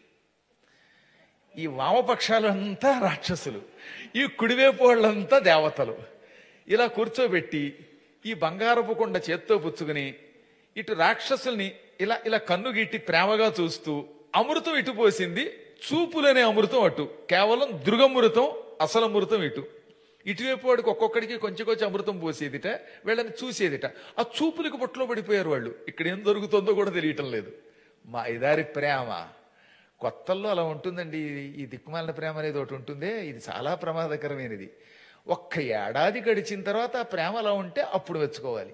ఈ వామపక్షాలంతా రాక్షసులు ఈ కుడివైపు వాళ్ళంతా దేవతలు ఇలా కూర్చోబెట్టి ఈ బంగారపు కొండ చేత్తో పుచ్చుకుని ఇటు రాక్షసుల్ని ఇలా ఇలా కన్ను గిట్టి ప్రేమగా చూస్తూ అమృతం ఇటు పోసింది చూపులనే అమృతం అటు కేవలం దృగమృతం అసలు అమృతం ఇటు ఇటువైపు వాడికి ఒక్కొక్కడికి కొంచెం కొంచెం అమృతం పోసేదిట వీళ్ళని చూసేదిట ఆ చూపులకు బుట్టలో పడిపోయారు వాళ్ళు ఇక్కడ ఏం దొరుకుతుందో కూడా తెలియటం లేదు మా ఇదారి ప్రేమ కొత్తల్లో అలా ఉంటుందండి ఈ- ఈ దిక్కుమాలిన ప్రేమ అనేది ఒకటి ఉంటుందే ఇది చాలా ప్రమాదకరమైనది ఒక్క ఏడాది గడిచిన తర్వాత ఆ ప్రేమ అలా ఉంటే అప్పుడు మెచ్చుకోవాలి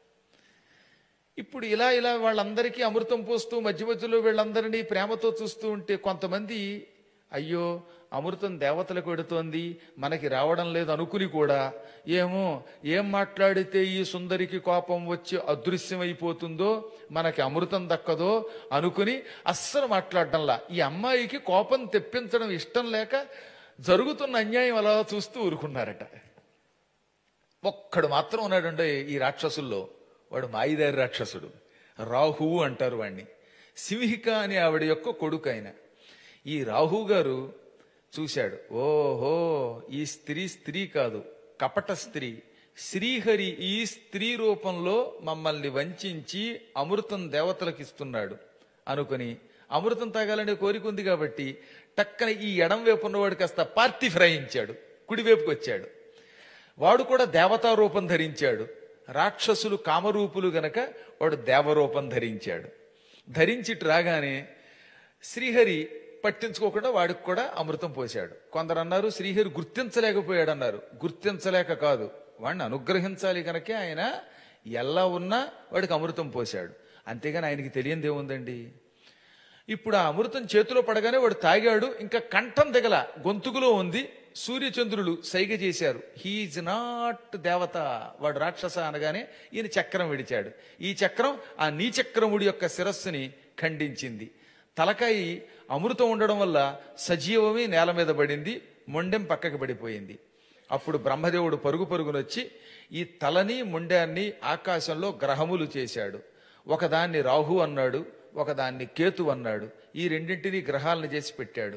ఇప్పుడు ఇలా ఇలా వాళ్ళందరికీ అమృతం పోస్తూ మధ్య మధ్యలో వీళ్ళందరినీ ప్రేమతో చూస్తూ ఉంటే కొంతమంది అయ్యో అమృతం దేవతలకు పెడుతోంది మనకి రావడం లేదు అనుకుని కూడా ఏమో ఏం మాట్లాడితే ఈ సుందరికి కోపం వచ్చి అదృశ్యమైపోతుందో మనకి అమృతం దక్కదో అనుకుని అస్సలు మాట్లాడడంలా ఈ అమ్మాయికి కోపం తెప్పించడం ఇష్టం లేక జరుగుతున్న అన్యాయం అలా చూస్తూ ఊరుకున్నారట ఒక్కడు మాత్రం ఉన్నాడండి ఈ రాక్షసుల్లో వాడు మాయిదారి రాక్షసుడు రాహువు అంటారు వాణ్ణి సింహిక అని ఆవిడ యొక్క కొడుకు ఆయన ఈ రాహు గారు చూశాడు ఓహో ఈ స్త్రీ స్త్రీ కాదు కపట స్త్రీ శ్రీహరి ఈ స్త్రీ రూపంలో మమ్మల్ని వంచించి అమృతం దేవతలకు ఇస్తున్నాడు అనుకుని అమృతం తాగాలనే కోరిక ఉంది కాబట్టి టక్కన ఈ ఎడం వైపు ఉన్నవాడు కాస్త పార్టీ ఫ్రైయించాడు కుడివైపుకి వచ్చాడు వాడు కూడా దేవతా రూపం ధరించాడు రాక్షసులు కామరూపులు గనక వాడు దేవరూపం ధరించాడు ధరించిట్టు రాగానే శ్రీహరి పట్టించుకోకుండా వాడికి కూడా అమృతం పోశాడు కొందరు అన్నారు శ్రీహరి గుర్తించలేకపోయాడు అన్నారు గుర్తించలేక కాదు వాడిని అనుగ్రహించాలి కనుకే ఆయన ఎలా ఉన్నా వాడికి అమృతం పోశాడు అంతేగాని ఆయనకి తెలియంది ఏముందండి ఇప్పుడు ఆ అమృతం చేతిలో పడగానే వాడు తాగాడు ఇంకా కంఠం దిగల గొంతుకులో ఉంది సూర్యచంద్రులు సైగ చేశారు హీఈ్ నాట్ దేవత వాడు రాక్షస అనగానే ఈయన చక్రం విడిచాడు ఈ చక్రం ఆ నీచక్రముడి యొక్క శిరస్సుని ఖండించింది తలకాయి అమృతం ఉండడం వల్ల సజీవమే నేల మీద పడింది మొండెం పక్కకి పడిపోయింది అప్పుడు బ్రహ్మదేవుడు పరుగు పరుగునొచ్చి ఈ తలని మొండాన్ని ఆకాశంలో గ్రహములు చేశాడు ఒకదాన్ని రాహు అన్నాడు ఒకదాన్ని కేతు అన్నాడు ఈ రెండింటినీ గ్రహాలను చేసి పెట్టాడు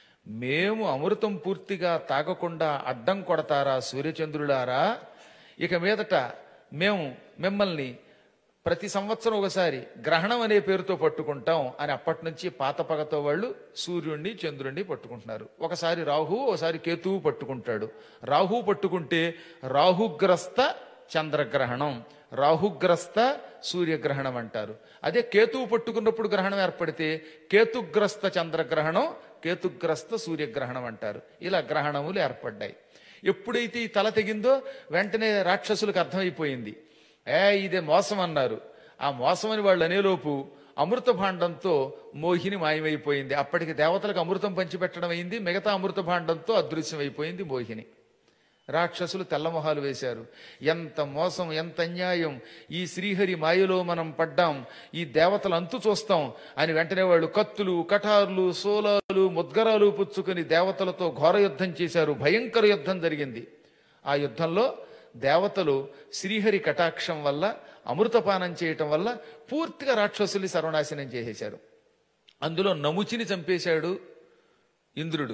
మేము అమృతం పూర్తిగా తాగకుండా అడ్డం కొడతారా సూర్యచంద్రులారా ఇక మీదట మేము మిమ్మల్ని ప్రతి సంవత్సరం ఒకసారి గ్రహణం అనే పేరుతో పట్టుకుంటాం అని అప్పటి నుంచి పాత పగతో వాళ్ళు సూర్యుడిని చంద్రుడిని పట్టుకుంటున్నారు ఒకసారి రాహు ఒకసారి కేతువు పట్టుకుంటాడు రాహు పట్టుకుంటే రాహుగ్రస్త చంద్రగ్రహణం రాహుగ్రస్త సూర్యగ్రహణం అంటారు అదే కేతువు పట్టుకున్నప్పుడు గ్రహణం ఏర్పడితే కేతుగ్రస్త చంద్రగ్రహణం కేతుగ్రస్త సూర్యగ్రహణం అంటారు ఇలా గ్రహణములు ఏర్పడ్డాయి ఎప్పుడైతే ఈ తల తెగిందో వెంటనే రాక్షసులకు అర్థమైపోయింది ఏ ఇదే మోసం అన్నారు ఆ మోసం అని వాళ్ళు అనేలోపు అమృత భాండంతో మోహిని మాయమైపోయింది అప్పటికి దేవతలకు అమృతం పంచిపెట్టడం అయింది మిగతా అమృత భాండంతో అదృశ్యమైపోయింది మోహిని రాక్షసులు తెల్లమొహాలు వేశారు ఎంత మోసం ఎంత అన్యాయం ఈ శ్రీహరి మాయలో మనం పడ్డాం ఈ దేవతలు అంతు చూస్తాం అని వెంటనే వాళ్ళు కత్తులు కఠార్లు సోలాలు ముద్గరాలు పుచ్చుకుని దేవతలతో ఘోర యుద్ధం చేశారు భయంకర యుద్ధం జరిగింది ఆ యుద్ధంలో దేవతలు శ్రీహరి కటాక్షం వల్ల అమృతపానం చేయటం వల్ల పూర్తిగా రాక్షసుల్ని సర్వనాశనం చేసేశారు అందులో నముచిని చంపేశాడు ఇంద్రుడు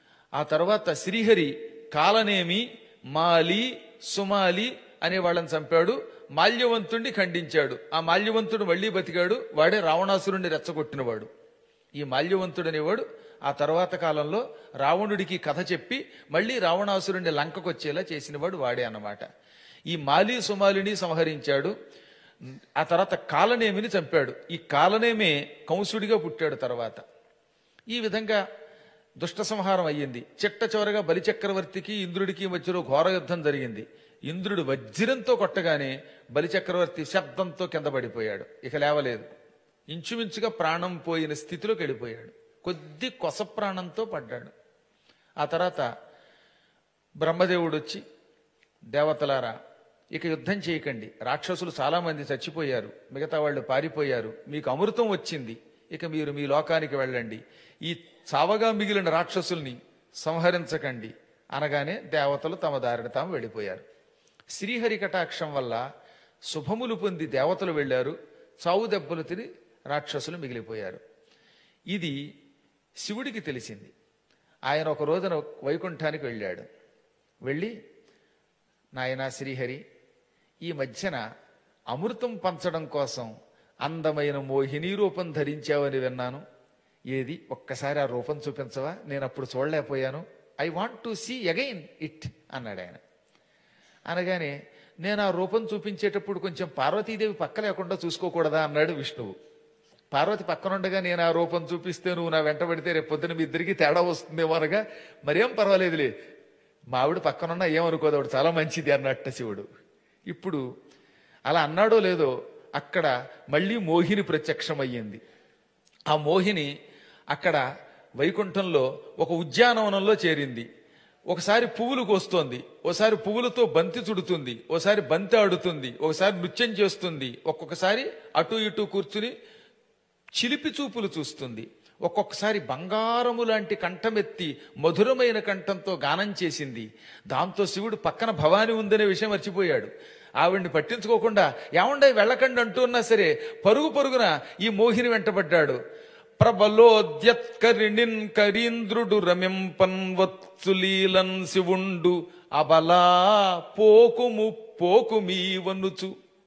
ఆ తర్వాత శ్రీహరి కాలనేమి మాలి సుమాలి అనే వాళ్ళని చంపాడు మాల్యవంతుణ్ణి ఖండించాడు ఆ మాల్యవంతుడు మళ్ళీ బతికాడు వాడే రావణాసురుణ్ణి రెచ్చగొట్టినవాడు ఈ మాల్యవంతుడు అనేవాడు ఆ తర్వాత కాలంలో రావణుడికి కథ చెప్పి మళ్ళీ రావణాసురుణ్ణి లంకకొచ్చేలా చేసినవాడు వాడే అన్నమాట ఈ మాలి సుమాలిని సంహరించాడు ఆ తర్వాత కాలనేమిని చంపాడు ఈ కాలనేమే కంసుడిగా పుట్టాడు తర్వాత ఈ విధంగా దుష్ట సంహారం అయ్యింది చిట్ట చివరగా బలిచక్రవర్తికి ఇంద్రుడికి మధ్యలో ఘోర యుద్ధం జరిగింది ఇంద్రుడు వజ్రంతో కొట్టగానే బలిచక్రవర్తి శబ్దంతో కింద పడిపోయాడు ఇక లేవలేదు ఇంచుమించుగా ప్రాణం పోయిన స్థితిలోకి వెళ్ళిపోయాడు కొద్ది కొస ప్రాణంతో పడ్డాడు ఆ తర్వాత బ్రహ్మదేవుడు వచ్చి దేవతలారా ఇక యుద్ధం చేయకండి రాక్షసులు చాలా మంది చచ్చిపోయారు మిగతా వాళ్ళు పారిపోయారు మీకు అమృతం వచ్చింది ఇక మీరు మీ లోకానికి వెళ్ళండి ఈ చావగా మిగిలిన రాక్షసుల్ని సంహరించకండి అనగానే దేవతలు తమ దారిన తాము వెళ్ళిపోయారు శ్రీహరి కటాక్షం వల్ల శుభములు పొంది దేవతలు వెళ్ళారు చావు దెబ్బలు తిని రాక్షసులు మిగిలిపోయారు ఇది శివుడికి తెలిసింది ఆయన ఒక రోజున వైకుంఠానికి వెళ్ళాడు వెళ్ళి నాయనా శ్రీహరి ఈ మధ్యన అమృతం పంచడం కోసం అందమైన మోహిని రూపం ధరించావని విన్నాను ఏది ఒక్కసారి ఆ రూపం చూపించవా నేను అప్పుడు చూడలేకపోయాను I want to see again it అన్నాడు ఆయన అనగానే నేను ఆ రూపం చూపించేటప్పుడు కొంచెం పార్వతీదేవి పక్క లేకుండా చూసుకోకూడదా అన్నాడు విష్ణువు పార్వతి పక్కనుండగా నేను ఆ రూపం చూపిస్తే నువ్వు నా వెంట పడితే రేపు పొద్దున మీ ఇద్దరికి తేడా వస్తుందేమో అనగా మరేం పర్వాలేదులే మా ఆవిడ పక్కనున్నా ఏమనుకోదు ఆవిడ చాలా మంచిది అన్నట్ట శివుడు ఇప్పుడు అలా అన్నాడో లేదో అక్కడ మళ్ళీ మోహిని ప్రత్యక్షమయ్యింది ఆ మోహిని అక్కడ వైకుంఠంలో ఒక ఉద్యానవనంలో చేరింది ఒకసారి పువ్వులు కోస్తోంది ఓసారి పువ్వులతో బంతి చుడుతుంది ఓసారి బంతి ఆడుతుంది ఒకసారి నృత్యం చేస్తుంది ఒక్కొక్కసారి అటు ఇటు కూర్చుని చిలిపి చూపులు చూస్తుంది ఒక్కొక్కసారి బంగారము లాంటి కంఠమెత్తి మధురమైన కంఠంతో గానం చేసింది దాంతో శివుడు పక్కన భవాని ఉందనే విషయం మర్చిపోయాడు ఆవిడ్ని పట్టించుకోకుండా ఏమండే వెళ్ళకండి అంటున్నా సరే పరుగు పరుగున ఈ మోహిని వెంటబడ్డాడు ప్రబలోద్యత్కరిణిన్ కరీంద్రుడు రమింపన్ వత్సులీలన్ శివుండు అబలా పోకుము పోకుమీ వన్నుచు